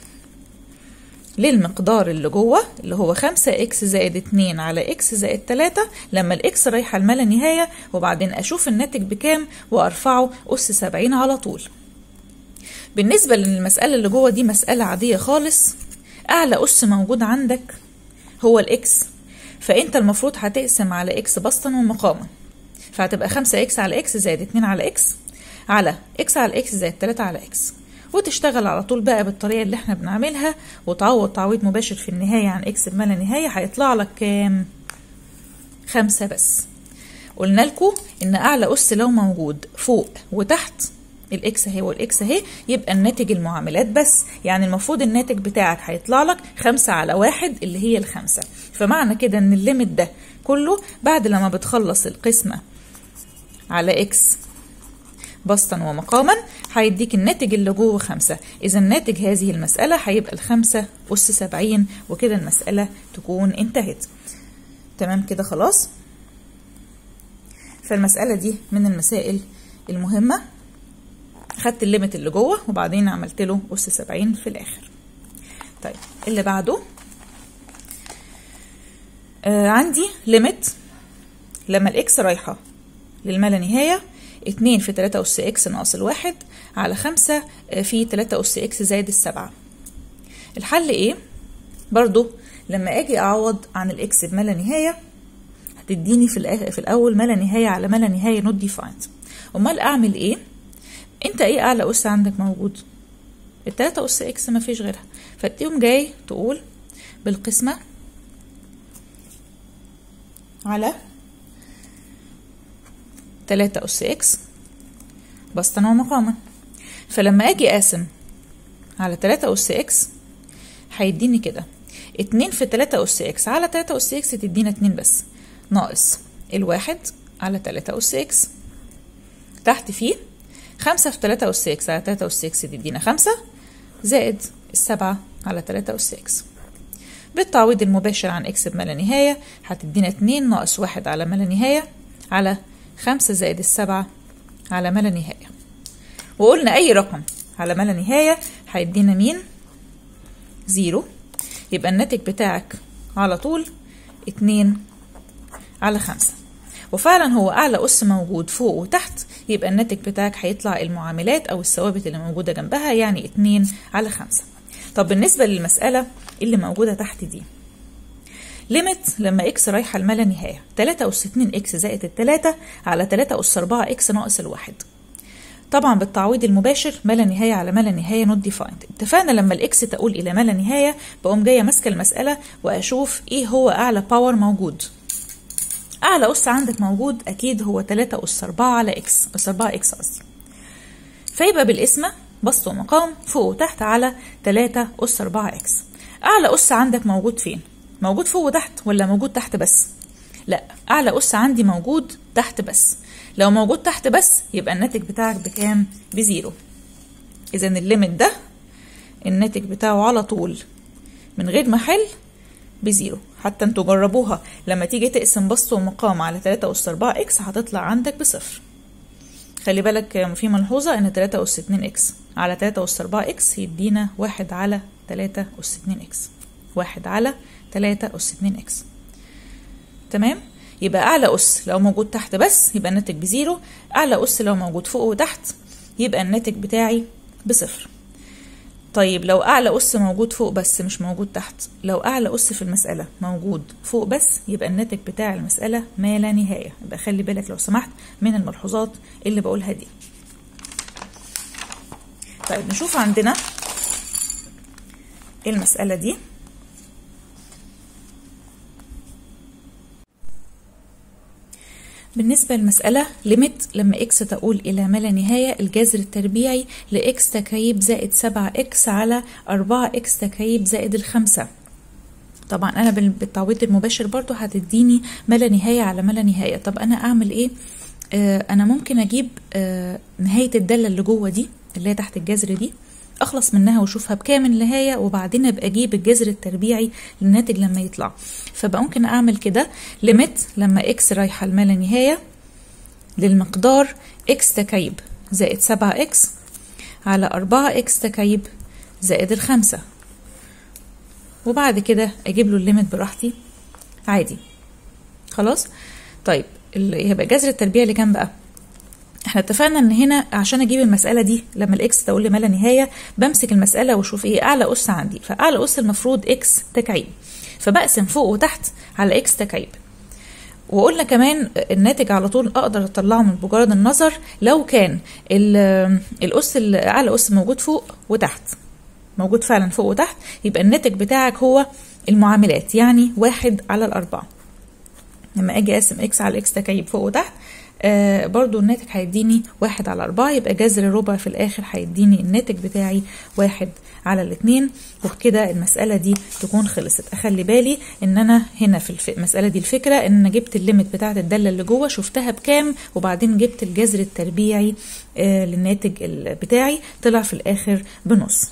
Speaker 1: للمقدار اللي جوه اللي هو 5 اكس زائد 2 على اكس زائد 3 لما الاكس رايحه لما لا نهايه وبعدين اشوف الناتج بكام وارفعه اس 70 على طول بالنسبه للمساله اللي جوه دي مساله عاديه خالص اعلى اس موجود عندك هو الاكس فانت المفروض هتقسم على اكس بسطا ومقاما فهتبقى 5 اكس على اكس زائد 2 على اكس على اكس على اكس زائد 3 على اكس وتشتغل على طول بقى بالطريقه اللي احنا بنعملها وتعوض تعويض مباشر في النهايه عن اكس بما لا نهايه هيطلع لك كام خمسة بس قلنا لكم ان اعلى اس لو موجود فوق وتحت الاكس اهي والاكس اهي يبقى الناتج المعاملات بس يعني المفروض الناتج بتاعك هيطلع لك خمسة على واحد اللي هي الخمسة فمعنى كده ان الليمت ده كله بعد لما بتخلص القسمة على اكس بسطا ومقاما هيديك الناتج اللي جوه خمسة إذا ناتج هذه المسألة هيبقى الخمسة أس سبعين وكده المسألة تكون انتهت تمام كده خلاص فالمسألة دي من المسائل المهمة خدت الليمت اللي جوه وبعدين عملت له أس سبعين في الآخر طيب اللي بعده آه عندي ليميت لما الإكس رايحة للما لا نهاية اتنين في تلاتة أس إكس ناقص الواحد على خمسة في تلاتة أس إكس زائد السبعة الحل إيه؟ برضو لما أجي أعوض عن الإكس بما لا نهاية هتديني في, في الأول ما لا نهاية على ما لا نهاية نوت ديفايند أمال أعمل إيه؟ أنت إيه أعلى أس عندك موجود؟ التلاتة أس إكس مفيش غيرها فتقوم جاي تقول بالقسمة على تلاتة أس إكس بسطا ومقاما فلما أجي أقسم على تلاتة أس إكس هيديني كده اتنين في تلاتة أس إكس على تلاتة أس إكس تدينا اتنين بس ناقص الواحد على تلاتة أس إكس تحت فيه خمسة في تلاتة أس إكس على تلاتة أس إكس تدينا خمسة زائد السبعة على تلاتة أس إكس بالتعويض المباشر عن إكس بما لا نهاية هتدينا اتنين ناقص واحد على ما لا نهاية على خمسة زائد السبعة على ما لا نهاية وقلنا أي رقم على ما لا نهاية هيدينا مين؟ زيرو يبقى الناتج بتاعك على طول اتنين على خمسة وفعلا هو اعلى اس موجود فوق وتحت يبقى الناتج بتاعك هيطلع المعاملات او الثوابت اللي موجوده جنبها يعني 2 على 5 طب بالنسبه للمساله اللي موجوده تحت دي ليميت لما اكس رايحه لما لا نهايه 3 اس 2 اكس زائد التلاتة على 3 اس 4 اكس ناقص الواحد طبعا بالتعويض المباشر ما لا نهايه على ما لا نهايه نوت ديفايند اتفقنا لما الاكس تقول الى ما لا نهايه بقوم جايه ماسكه المساله واشوف ايه هو اعلى باور موجود اعلى اس عندك موجود اكيد هو 3 اس 4 على اكس اس 4 اكس قصدي فيبقى بالقسمه بسط ومقام فوق وتحت على 3 اس 4 اكس اعلى اس عندك موجود فين موجود فوق وتحت ولا موجود تحت بس لا اعلى اس عندي موجود تحت بس لو موجود تحت بس يبقى الناتج بتاعك بكام بزيرو اذا الليميت ده الناتج بتاعه على طول من غير محل بزيرو حتى انتوا جربوها لما تيجي تقسم بسط ومقام على 3 أس 4 إكس هتطلع عندك بصفر خلي بالك في ملحوظة إن 3 أس 2 إكس على 3 أس 4 إكس يدينا واحد على 3 أس 2 إكس واحد على 3 أس 2 إكس تمام يبقى أعلى أس لو موجود تحت بس يبقى الناتج بزيرو أعلى أس لو موجود فوق وتحت يبقى الناتج بتاعي بصفر طيب لو أعلى أس موجود فوق بس مش موجود تحت لو أعلى أس في المسألة موجود فوق بس يبقى الناتج بتاع المسألة ما لا نهاية يبقى خلي بالك لو سمحت من الملحوظات اللي بقولها دي طيب نشوف عندنا المسألة دي بالنسبة للمسألة ليميت لما اكس تقول إلى ما لا نهاية الجذر التربيعي لإكس تكعيب زائد سبعة إكس على أربعة إكس تكعيب زائد الخمسة طبعا أنا بالتعويض المباشر برضو هتديني ما لا نهاية على ما لا نهاية طب أنا أعمل إيه؟ آه أنا ممكن أجيب آه نهاية الدالة اللي جوه دي اللي هي تحت الجذر دي اخلص منها واشوفها بكام النهايه وبعدين ابقى اجيب الجذر التربيعي للناتج لما يطلع فبقى ممكن اعمل كده ليميت لما اكس رايحه لما لا نهايه للمقدار اكس تكعيب زائد سبعة اكس على أربعة اكس تكعيب زائد الخمسة وبعد كده اجيب له الليميت براحتي عادي خلاص طيب يبقى جذر التربيع اللي كام بقى احنا اتفقنا ان هنا عشان اجيب المساله دي لما الاكس تقول لي ما لا نهايه بمسك المساله واشوف ايه اعلى اس عندي فاعلى اس المفروض اكس تكعيب فبقسم فوق وتحت على اكس تكعيب وقلنا كمان الناتج على طول اقدر اطلعه من مجرد النظر لو كان الاس اعلى اس موجود فوق وتحت موجود فعلا فوق وتحت يبقى الناتج بتاعك هو المعاملات يعني واحد على الأربعة لما أجي أقسم إكس على إكس تكعيب فوق وتحت آه برضو الناتج هيديني واحد على أربعة يبقى جذر ربع في الآخر هيديني الناتج بتاعي واحد على الاتنين وبكده المسألة دي تكون خلصت أخلي بالي إن أنا هنا في المسألة دي الفكرة إن أنا جبت الليمت بتاعة الدالة اللي جوه شفتها بكام وبعدين جبت الجذر التربيعي آه للناتج بتاعي طلع في الآخر بنص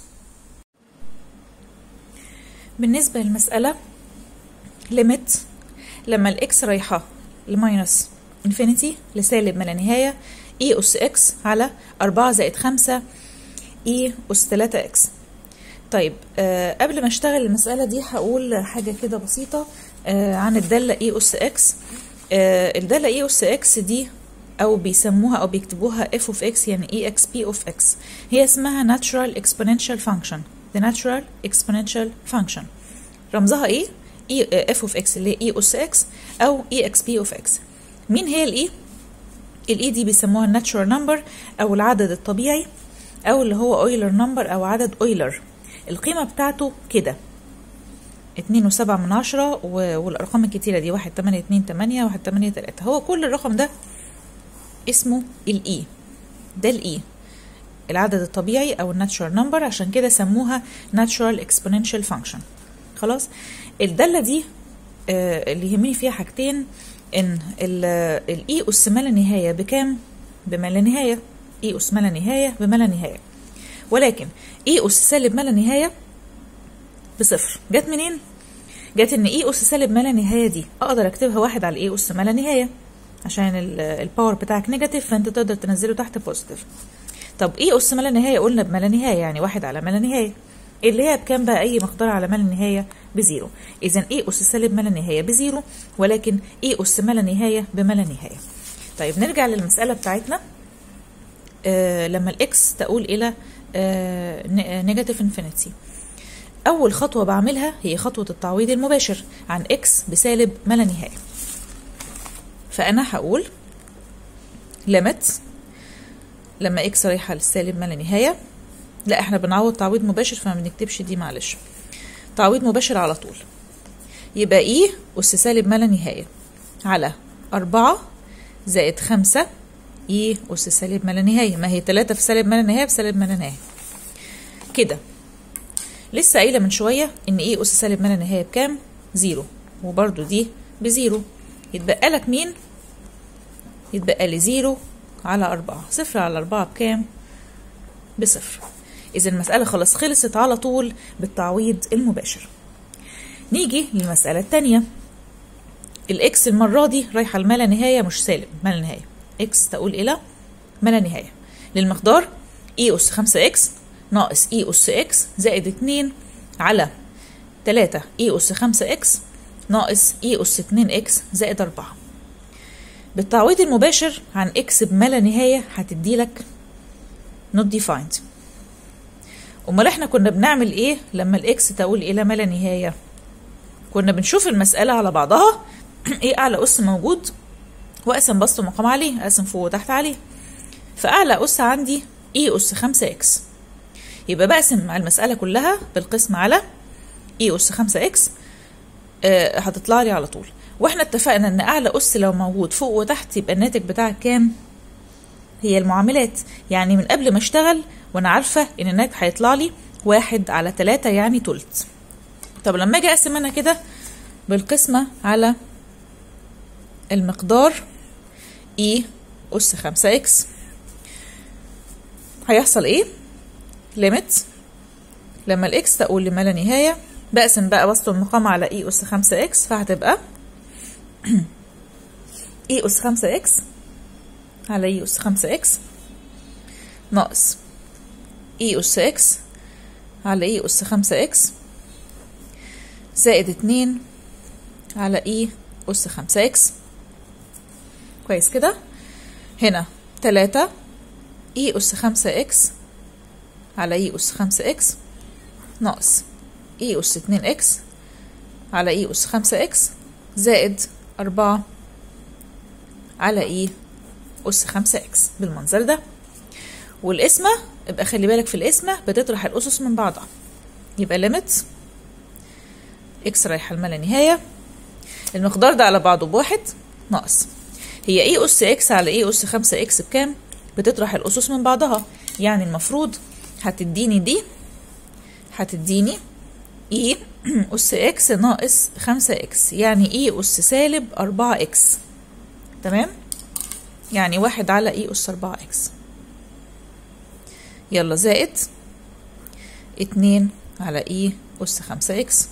Speaker 1: بالنسبة للمسألة ليميت لما الإكس رايحة لماينس انفينيتي لسالب ما لا نهاية اي أس إكس على أربعة زائد خمسة اي أس تلاتة إكس طيب آه قبل ما اشتغل المسألة دي هقول حاجة كده بسيطة آه عن الدالة اي أس إكس آه الدالة اي أس إكس دي أو بيسموها أو بيكتبوها f of x يعني e x p of x هي اسمها natural exponential function the natural exponential function رمزها ايه؟ e f of x اللي هي e أس x أو e x p of x مين هي الاي الاي دي بيسموها الناتشورال نمبر او العدد الطبيعي او اللي هو اويلر نمبر او عدد اويلر القيمه بتاعته كده اتنين وسبعة من عشرة والأرقام الكتيرة دي واحد تمانية اتنين تمانية واحد تمانية تلاتة هو كل الرقم ده اسمه الإي ده الإي العدد الطبيعي أو الناتشورال نمبر عشان كده سموها natural exponential function خلاص الدالة دي آه اللي يهمني فيها حاجتين ان الاي اس ما لا نهايه بكام بما لا نهايه اي اس ما لا نهايه بما لا نهايه ولكن اي اس سالب ما لا نهايه بصفر جت منين جت ان اي اس سالب ما لا نهايه دي اقدر اكتبها واحد على اي اس ما لا نهايه عشان الباور بتاعك نيجاتيف فانت تقدر تنزله تحت بوزيتيف طب اي اس ما لا نهايه قلنا بما لا نهايه يعني واحد على ما لا نهايه اللي هي بكام بقى اي مقدار على ما لا نهايه بزيرو اذا اي اس سالب ما لا نهايه بزيرو ولكن اي اس ما لا نهايه بما لا نهايه طيب نرجع للمساله بتاعتنا آه لما الاكس تقول الى نيجاتيف انفينيتي اول خطوه بعملها هي خطوه التعويض المباشر عن اكس بسالب ما لا نهايه فانا هقول ليميت لما اكس رايحه للسالب ما لا نهايه لا احنا بنعوض تعويض مباشر فما بنكتبش دي معلش تعويض مباشر على طول يبقى ايه اس سالب ما لا نهايه على أربعة زائد خمسة ايه اس سالب ما لا نهايه ما هي تلاتة في سالب ما لا نهايه بسالب ما لا نهايه كده لسه قايله من شويه ان ايه اس سالب ما لا نهايه بكام زيرو وبرده دي بزيرو يتبقى لك مين يتبقى لي زيرو على أربعة صفر على أربعة بكام بصفر إذا المسألة خلاص خلصت على طول بالتعويض المباشر نيجي للمسألة التانية الإكس المرة دي رايحة لما لا نهاية مش سالب ما لا نهاية إكس تقول إلى ما لا نهاية للمقدار إي أس خمسة إكس ناقص إي أس إكس زائد اتنين على تلاتة إي أس خمسة إكس ناقص إي أس اتنين إكس زائد أربعة بالتعويض المباشر عن إكس بما لا نهاية هتديلك not defined امال احنا كنا بنعمل ايه لما الاكس تقول الى ما لا نهايه كنا بنشوف المساله على بعضها ايه اعلى اس موجود واقسم بسط مقام عليه اقسم فوق وتحت عليه فاعلى اس عندي اي اس 5 اكس يبقى بقسم على المساله كلها بالقسم على اي اس 5 اكس آه هتطلع لي على طول واحنا اتفقنا ان اعلى اس لو موجود فوق وتحت يبقى الناتج بتاعك كام هي المعاملات يعني من قبل ما اشتغل وانا عارفه ان الناتج هيطلع لي واحد على تلاتة يعني تلت طب لما اجي اقسم انا كده بالقسمة على المقدار اي اس خمسة اكس هيحصل ايه ليميت لما الاكس تقول لما لا نهاية بقسم بقى وسط المقام على اي اس خمسة اكس فهتبقى اي اس خمسة اكس على اي اس خمسة اكس ناقص اي اس اكس على اي اس خمسة اكس زائد اتنين على اي اس خمسة اكس كويس كده هنا تلاتة اي اس خمسة اكس على اي اس خمسة اكس ناقص اي اس اتنين اكس على اي اس خمسة اكس زائد أربعة على اي أس خمسة اكس بالمنظر ده والقسمة يبقى خلي بالك في القسمة بتطرح الأسس من بعضها يبقى ليميت اكس رايحة لما لا نهاية المقدار ده على بعضه بواحد ناقص هي ايه أس اكس على ايه أس خمسة اكس بكام بتطرح الأسس من بعضها يعني المفروض هتديني دي هتديني اي أس اكس ناقص خمسة اكس يعني اي أس سالب أربعة اكس تمام يعني واحد على اي أس أربعة اكس يلا زائد اتنين على اي أس خمسة اكس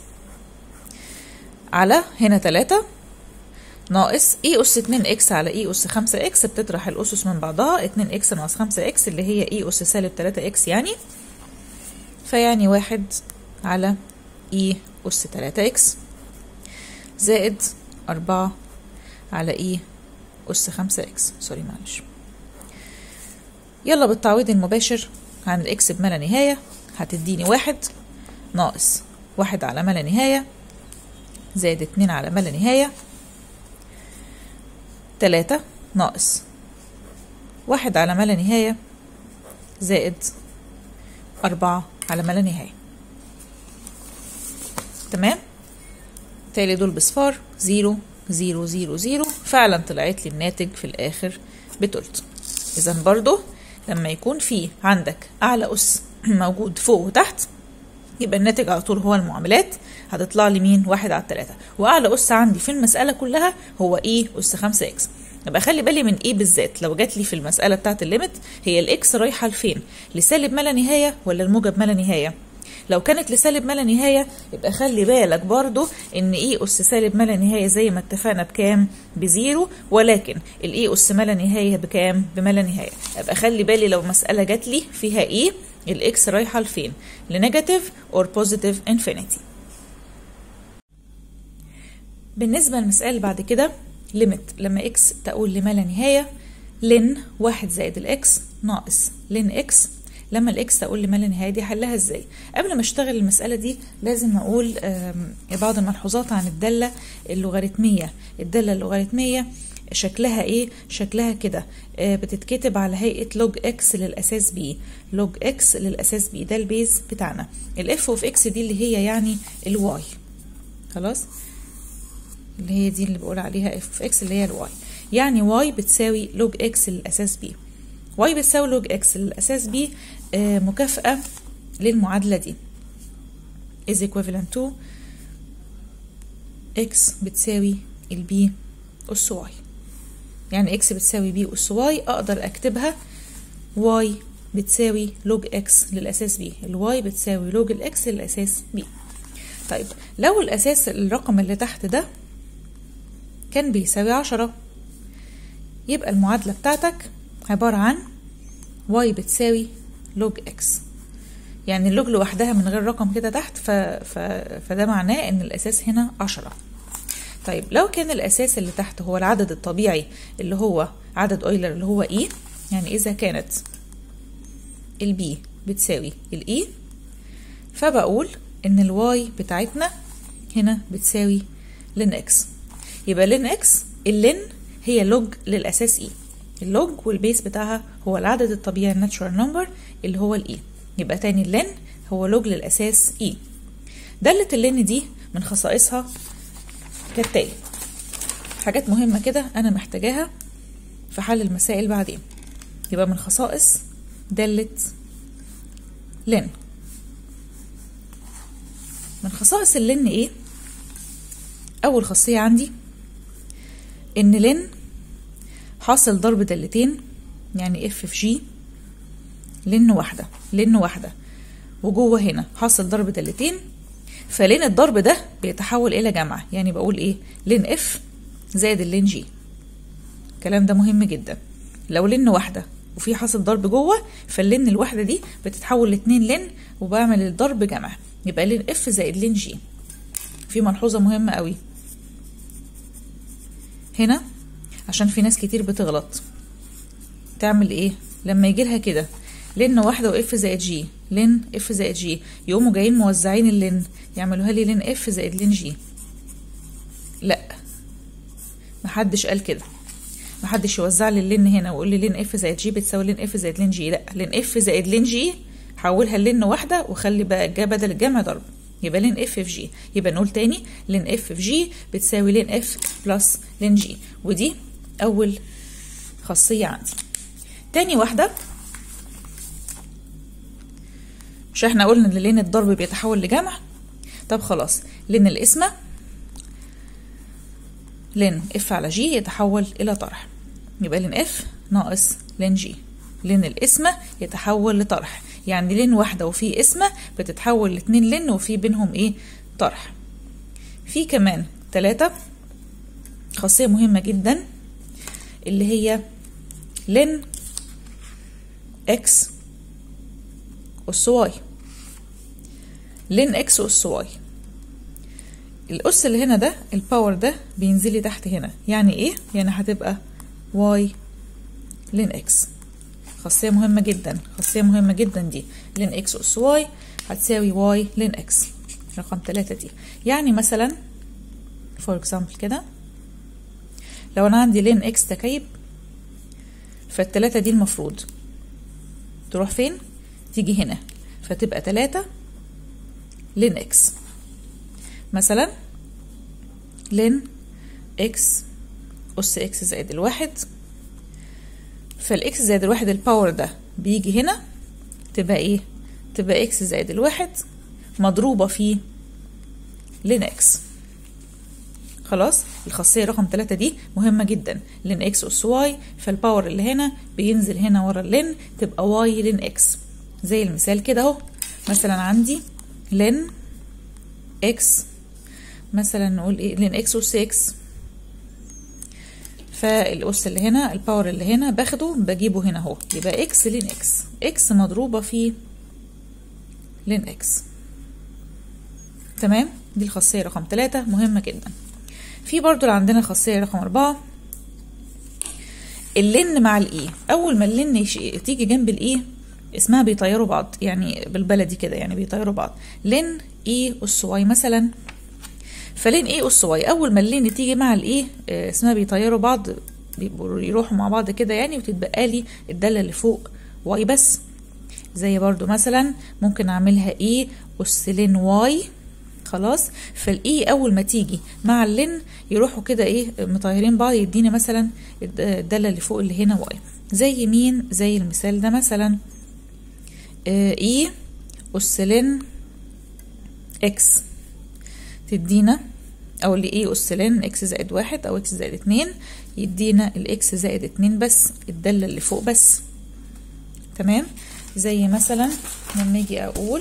Speaker 1: على هنا تلاتة ناقص اي أس اتنين اكس على اي أس خمسة اكس بتطرح الأسس من بعضها اتنين اكس ناقص خمسة اكس اللي هي اي أس سالب تلاتة اكس يعني فيعني واحد على اي أس تلاتة اكس زائد أربعة على اي أس خمسة اكس سوري معلش يلا بالتعويض المباشر عن الاكس بما لا نهاية هتديني واحد ناقص واحد على ما لا نهاية زائد اتنين على ما لا نهاية تلاتة ناقص واحد على ما لا نهاية زائد أربعة على ما لا نهاية تمام تالي دول بصفار زيرو زيرو زيرو زيرو فعلا طلعت لي الناتج في الآخر بتلت إذا برضو لما يكون في عندك أعلى أس موجود فوق وتحت يبقى الناتج على طول هو المعاملات هتطلع لي مين واحد على التلاتة وأعلى أس عندي في المسألة كلها هو إيه أس خمسة إكس يبقى خلي بالي من ايه بالذات لو جات لي في المساله بتاعه الليميت هي الاكس رايحه لفين لسالب ما لا نهايه ولا الموجب ما لا نهايه لو كانت لسالب ما لا نهايه يبقى خلي بالك برضو ان اي اس سالب ما لا نهايه زي ما اتفقنا بكام بزيرو ولكن الاي اس ما لا نهايه بكام بما لا نهايه يبقى خلي بالي لو مساله جات لي فيها ايه الاكس رايحه لفين لنيجاتيف اور بوزيتيف انفينيتي بالنسبه للمساله اللي بعد كده ليميت لما اكس تقول لما لا نهايه لن واحد زائد الاكس ناقص لن اكس لما الاكس تقول لما لا نهايه دي حلها ازاي قبل ما اشتغل المساله دي لازم اقول بعض الملحوظات عن الداله اللوغاريتميه الداله اللوغاريتميه شكلها ايه شكلها كده آه بتتكتب على هيئه لوج اكس للاساس بي لوج اكس للاساس بي ده البيز بتاعنا الاف اوف اكس دي اللي هي يعني الواي خلاص اللي هي دي اللي بقول عليها اف اوف اكس اللي هي الواي يعني واي بتساوي لوج اكس للاساس بي واي بتساوي لوج اكس للاساس بي آه مكافاه للمعادله دي is equivalent to x بتساوي البي أس واي يعني x بتساوي بي أس واي أقدر أكتبها y بتساوي لوج x للأساس بي الواي بتساوي لوج الإكس للأساس بي طيب لو الأساس الرقم اللي تحت ده كان بيساوي عشرة يبقى المعادلة بتاعتك عبارة عن y بتساوي لوج x يعني اللوج لوحدها من غير رقم كده تحت ف... ف... فده معناه ان الاساس هنا عشرة طيب لو كان الاساس اللي تحت هو العدد الطبيعي اللي هو عدد اويلر اللي هو اي يعني اذا كانت البي بتساوي الاي فبقول ان الواي بتاعتنا هنا بتساوي لن اكس يبقى لن اكس اللن هي لوج للاساس اي اللوج والبيس بتاعها هو العدد الطبيعي الناتشورال نمبر اللي هو الاي يبقى تاني اللن هو لوج للأساس E دالة اللن دي من خصائصها كالتالي حاجات مهمة كده أنا محتاجاها في حل المسائل بعدين يبقى من خصائص دالة لن من خصائص اللن ايه أول خاصية عندي إن لن حاصل ضرب دالتين يعني اف في جي لن واحدة لن واحدة وجوه هنا حاصل ضرب دالتين فلين الضرب ده بيتحول إلى جمع يعني بقول إيه لين اف زائد اللين جي الكلام ده مهم جدا لو لن واحدة وفي حاصل ضرب جوه فاللين الواحدة دي بتتحول لاتنين لين وبعمل الضرب جمع يبقى لين اف زائد لين جي في ملحوظة مهمة قوي هنا عشان في ناس كتير بتغلط تعمل ايه لما يجي لها كده لن واحدة واف زائد جي لن اف زائد جي يقوموا جايين موزعين اللن يعملوها لي لن اف زائد لن جي لا محدش قال كده محدش يوزع لي اللن هنا ويقول لي لن اف زائد جي بتساوي لن اف زائد لن جي لا لن اف زائد لن جي حولها لن واحدة وخلي بقى الجا بدل الجمع ضرب يبقى لن اف في جي يبقى نقول تاني لن اف في جي بتساوي لن اف بلس لن جي ودي اول خاصية عندي تاني واحدة مش احنا قلنا ان لين الضرب بيتحول لجمع طب خلاص لين القسمة لين اف على جي يتحول الى طرح يبقى لين اف ناقص لين جي لين القسمة يتحول لطرح يعني لين واحدة وفي قسمة بتتحول لاتنين لين وفي بينهم ايه طرح في كمان تلاتة خاصية مهمة جدا اللي هي لين اكس أس واي لين اكس أس واي الأس اللي هنا ده الباور ده بينزل لي تحت هنا يعني ايه؟ يعني هتبقى واي لين اكس خاصية مهمة جدا خاصية مهمة جدا دي لين اكس أس واي هتساوي واي لين اكس رقم تلاتة دي يعني مثلا فور اكزامبل كده لو انا عندي لين اكس تكيب فالتلاتة دي المفروض تروح فين؟ تيجي هنا فتبقى تلاتة لين اكس مثلا لين اكس أس اكس زائد الواحد فالاكس زائد الواحد الباور ده بيجي هنا تبقى ايه تبقى اكس زائد الواحد مضروبة في لين اكس خلاص الخاصية رقم ثلاثة دي مهمة جدا لين اكس أس واي فالباور اللي هنا بينزل هنا ورا اللين تبقى واي لين اكس زي المثال كده اهو مثلا عندي لين اكس مثلا نقول ايه لين اكس أس اكس فالأس اللي هنا الباور اللي هنا باخده بجيبه هنا اهو يبقى اكس لين اكس اكس مضروبة في لين اكس تمام دي الخاصية رقم ثلاثة مهمة جدا في برضو اللي عندنا خاصية رقم أربعة اللن مع الاي اول ما اللن يش- تيجي جنب الاي اسمها بيطيروا بعض يعني بالبلدي كده يعني بيطيروا بعض لن اي اس واي مثلا فلين ايه اس واي اول ما اللين تيجي مع الايه آه، اسمها بيطيروا بعض بيبقوا يروحوا مع بعض كده يعني وتتبقى لي الداله اللي فوق واي بس زي برضو مثلا ممكن اعملها ايه اس لين واي خلاص فالاي اول ما تيجي مع اللين يروحوا كده ايه مطيرين بعض يديني مثلا الد- الداله اللي فوق اللي هنا واي زي مين زي المثال ده مثلا آه، اي اس لين اكس تدينا او اللي ايه اس لين اكس زائد واحد او اكس زائد اتنين يدينا الاكس زائد اتنين بس الدالة اللي فوق بس تمام زي مثلا لما اجي اقول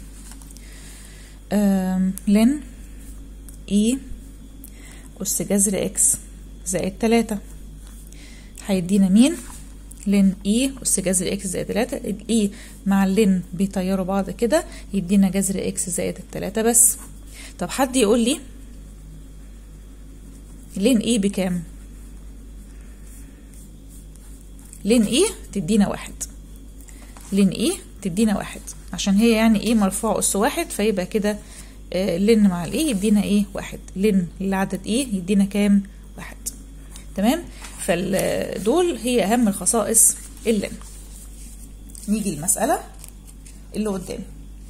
Speaker 1: آم، لين اي اس جذر اكس زائد تلاتة هيدينا مين لين اي اس جذر اكس زائد تلاتة الاي مع اللين بيطيروا بعض كده يدينا جذر اكس زائد التلاتة بس طب حد يقول لي لين ايه بكام لين ايه تدينا واحد لين ايه تدينا واحد عشان هي يعني ايه مرفوع اس واحد فيبقى كده آه لين مع الايه يدينا ايه واحد لين للعدد ايه يدينا كام واحد تمام فدول هي اهم الخصائص اللين نيجي المسألة اللي قدامي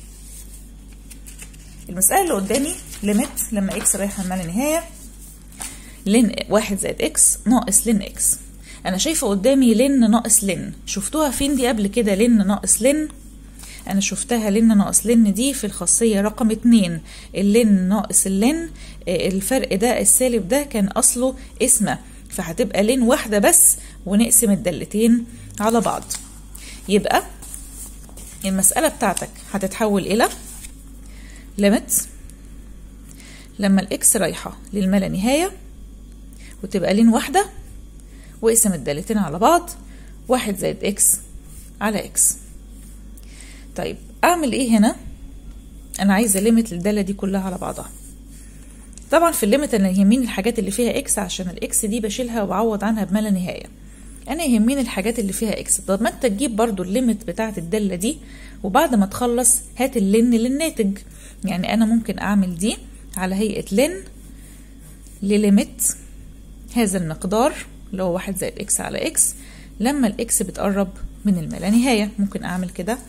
Speaker 1: المسألة اللي قدامي ليميت لما اكس رايحة ما لا نهاية لين واحد زائد اكس ناقص لين اكس انا شايفة قدامي لين ناقص لين شفتوها فين دي قبل كده لين ناقص لين انا شفتها لين ناقص لين دي في الخاصية رقم اتنين اللين ناقص اللين آه، الفرق ده السالب ده كان اصله اسمه فهتبقى لين واحدة بس ونقسم الدالتين على بعض يبقى المسألة بتاعتك هتتحول إلى ليميت لما الإكس رايحة للما لا نهاية وتبقى لين واحدة واقسم الدالتين على بعض واحد زائد إكس على إكس طيب أعمل إيه هنا؟ أنا عايزة ليميت للدالة دي كلها على بعضها طبعا في الليميت أنا يهمني الحاجات اللي فيها إكس عشان الإكس دي بشيلها وبعوض عنها بما لا نهاية انا يهمني الحاجات اللي فيها اكس طب ما انت تجيب برضو الليميت بتاعه الداله دي وبعد ما تخلص هات اللين للناتج يعني انا ممكن اعمل دي على هيئه لين لليميت هذا المقدار اللي هو واحد زائد اكس على اكس لما الاكس بتقرب من الما نهايه ممكن اعمل كده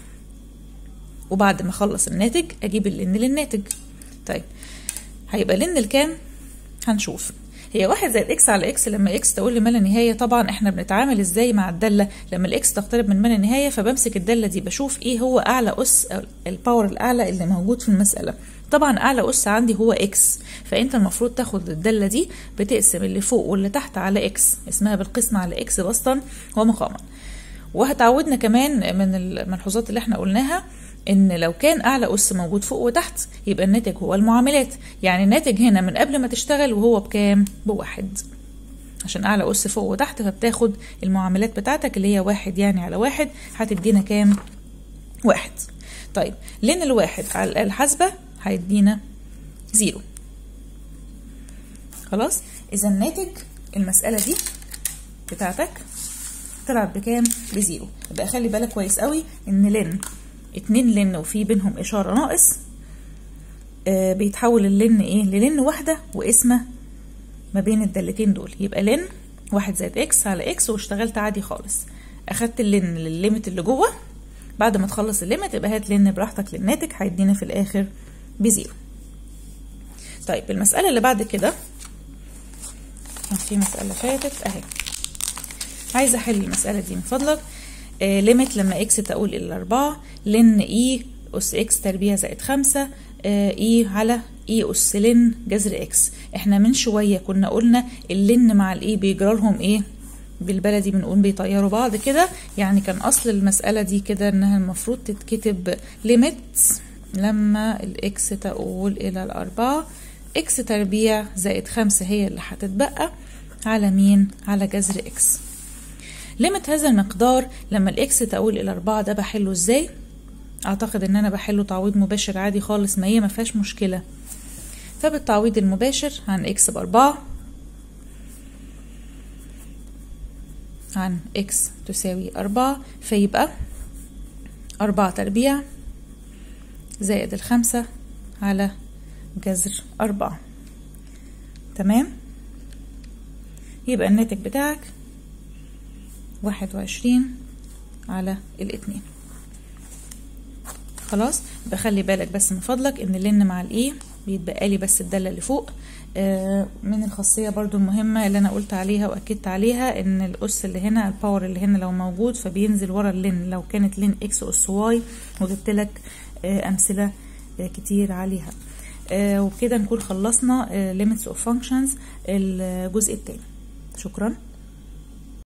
Speaker 1: وبعد ما اخلص الناتج اجيب اللين للناتج طيب هيبقى لين الكام هنشوف هي واحد زائد اكس على اكس لما اكس تقول لي ما لا نهايه طبعا احنا بنتعامل ازاي مع الداله لما الاكس تقترب من ما لا نهايه فبمسك الداله دي بشوف ايه هو اعلى اس أو الباور الاعلى اللي موجود في المساله طبعا اعلى اس عندي هو اكس فانت المفروض تاخد الداله دي بتقسم اللي فوق واللي تحت على اكس اسمها بالقسم على اكس بسطا ومقاما وهتعودنا كمان من الملحوظات اللي احنا قلناها ان لو كان اعلى اس موجود فوق وتحت يبقى الناتج هو المعاملات يعني الناتج هنا من قبل ما تشتغل وهو بكام بواحد عشان اعلى اس فوق وتحت فبتاخد المعاملات بتاعتك اللي هي واحد يعني على واحد هتدينا كام واحد طيب لان الواحد على الآلة الحاسبة هيدينا زيرو خلاص اذا الناتج المسألة دي بتاعتك طلعت بكام بزيرو يبقى خلي بالك كويس قوي ان لن اتنين لن وفي بينهم اشاره ناقص آه بيتحول اللن ايه للن واحده واسمه ما بين الدالتين دول يبقى لن واحد زائد اكس على اكس واشتغلت عادي خالص اخدت اللن للليمت اللي جوه بعد ما تخلص الليمت يبقى هات لن براحتك للناتج هيدينا في الاخر بزيرو طيب المساله اللي بعد كده كان في مساله فاتت اهي عايزه احل المساله دي من فضلك آه ليميت لما اكس تقول الى أربعة لن اي اس اكس تربيع زائد خمسة آه اي على اي اس لن جذر اكس احنا من شوية كنا قلنا اللن مع الاي بيجرى لهم ايه بالبلدي بنقول بيطيروا بعض كده يعني كان اصل المسألة دي كده انها المفروض تتكتب ليميت لما الاكس تقول الى الأربعة اكس تربيع زائد خمسة هي اللي هتتبقى على مين على جذر اكس ليميت هذا المقدار لما الاكس تقول الى 4 ده بحله ازاي اعتقد ان انا بحله تعويض مباشر عادي خالص ما هي ما فيهاش مشكله فبالتعويض المباشر عن اكس بأربعة عن اكس تساوي أربعة فيبقى أربعة تربيع زائد الخمسة على جذر أربعة تمام يبقى الناتج بتاعك واحد وعشرين على الاتنين خلاص بخلي بالك بس من فضلك ان اللين مع الاي بيتبقى لي بس الدالة اللي فوق آه من الخاصية برضو المهمة اللي انا قلت عليها واكدت عليها ان الاس اللي هنا الباور اللي هنا لو موجود فبينزل ورا اللين لو كانت لين اكس اس واي وجبت لك آه امثلة آه كتير عليها وبكده نكون خلصنا limits of functions الجزء التاني شكرا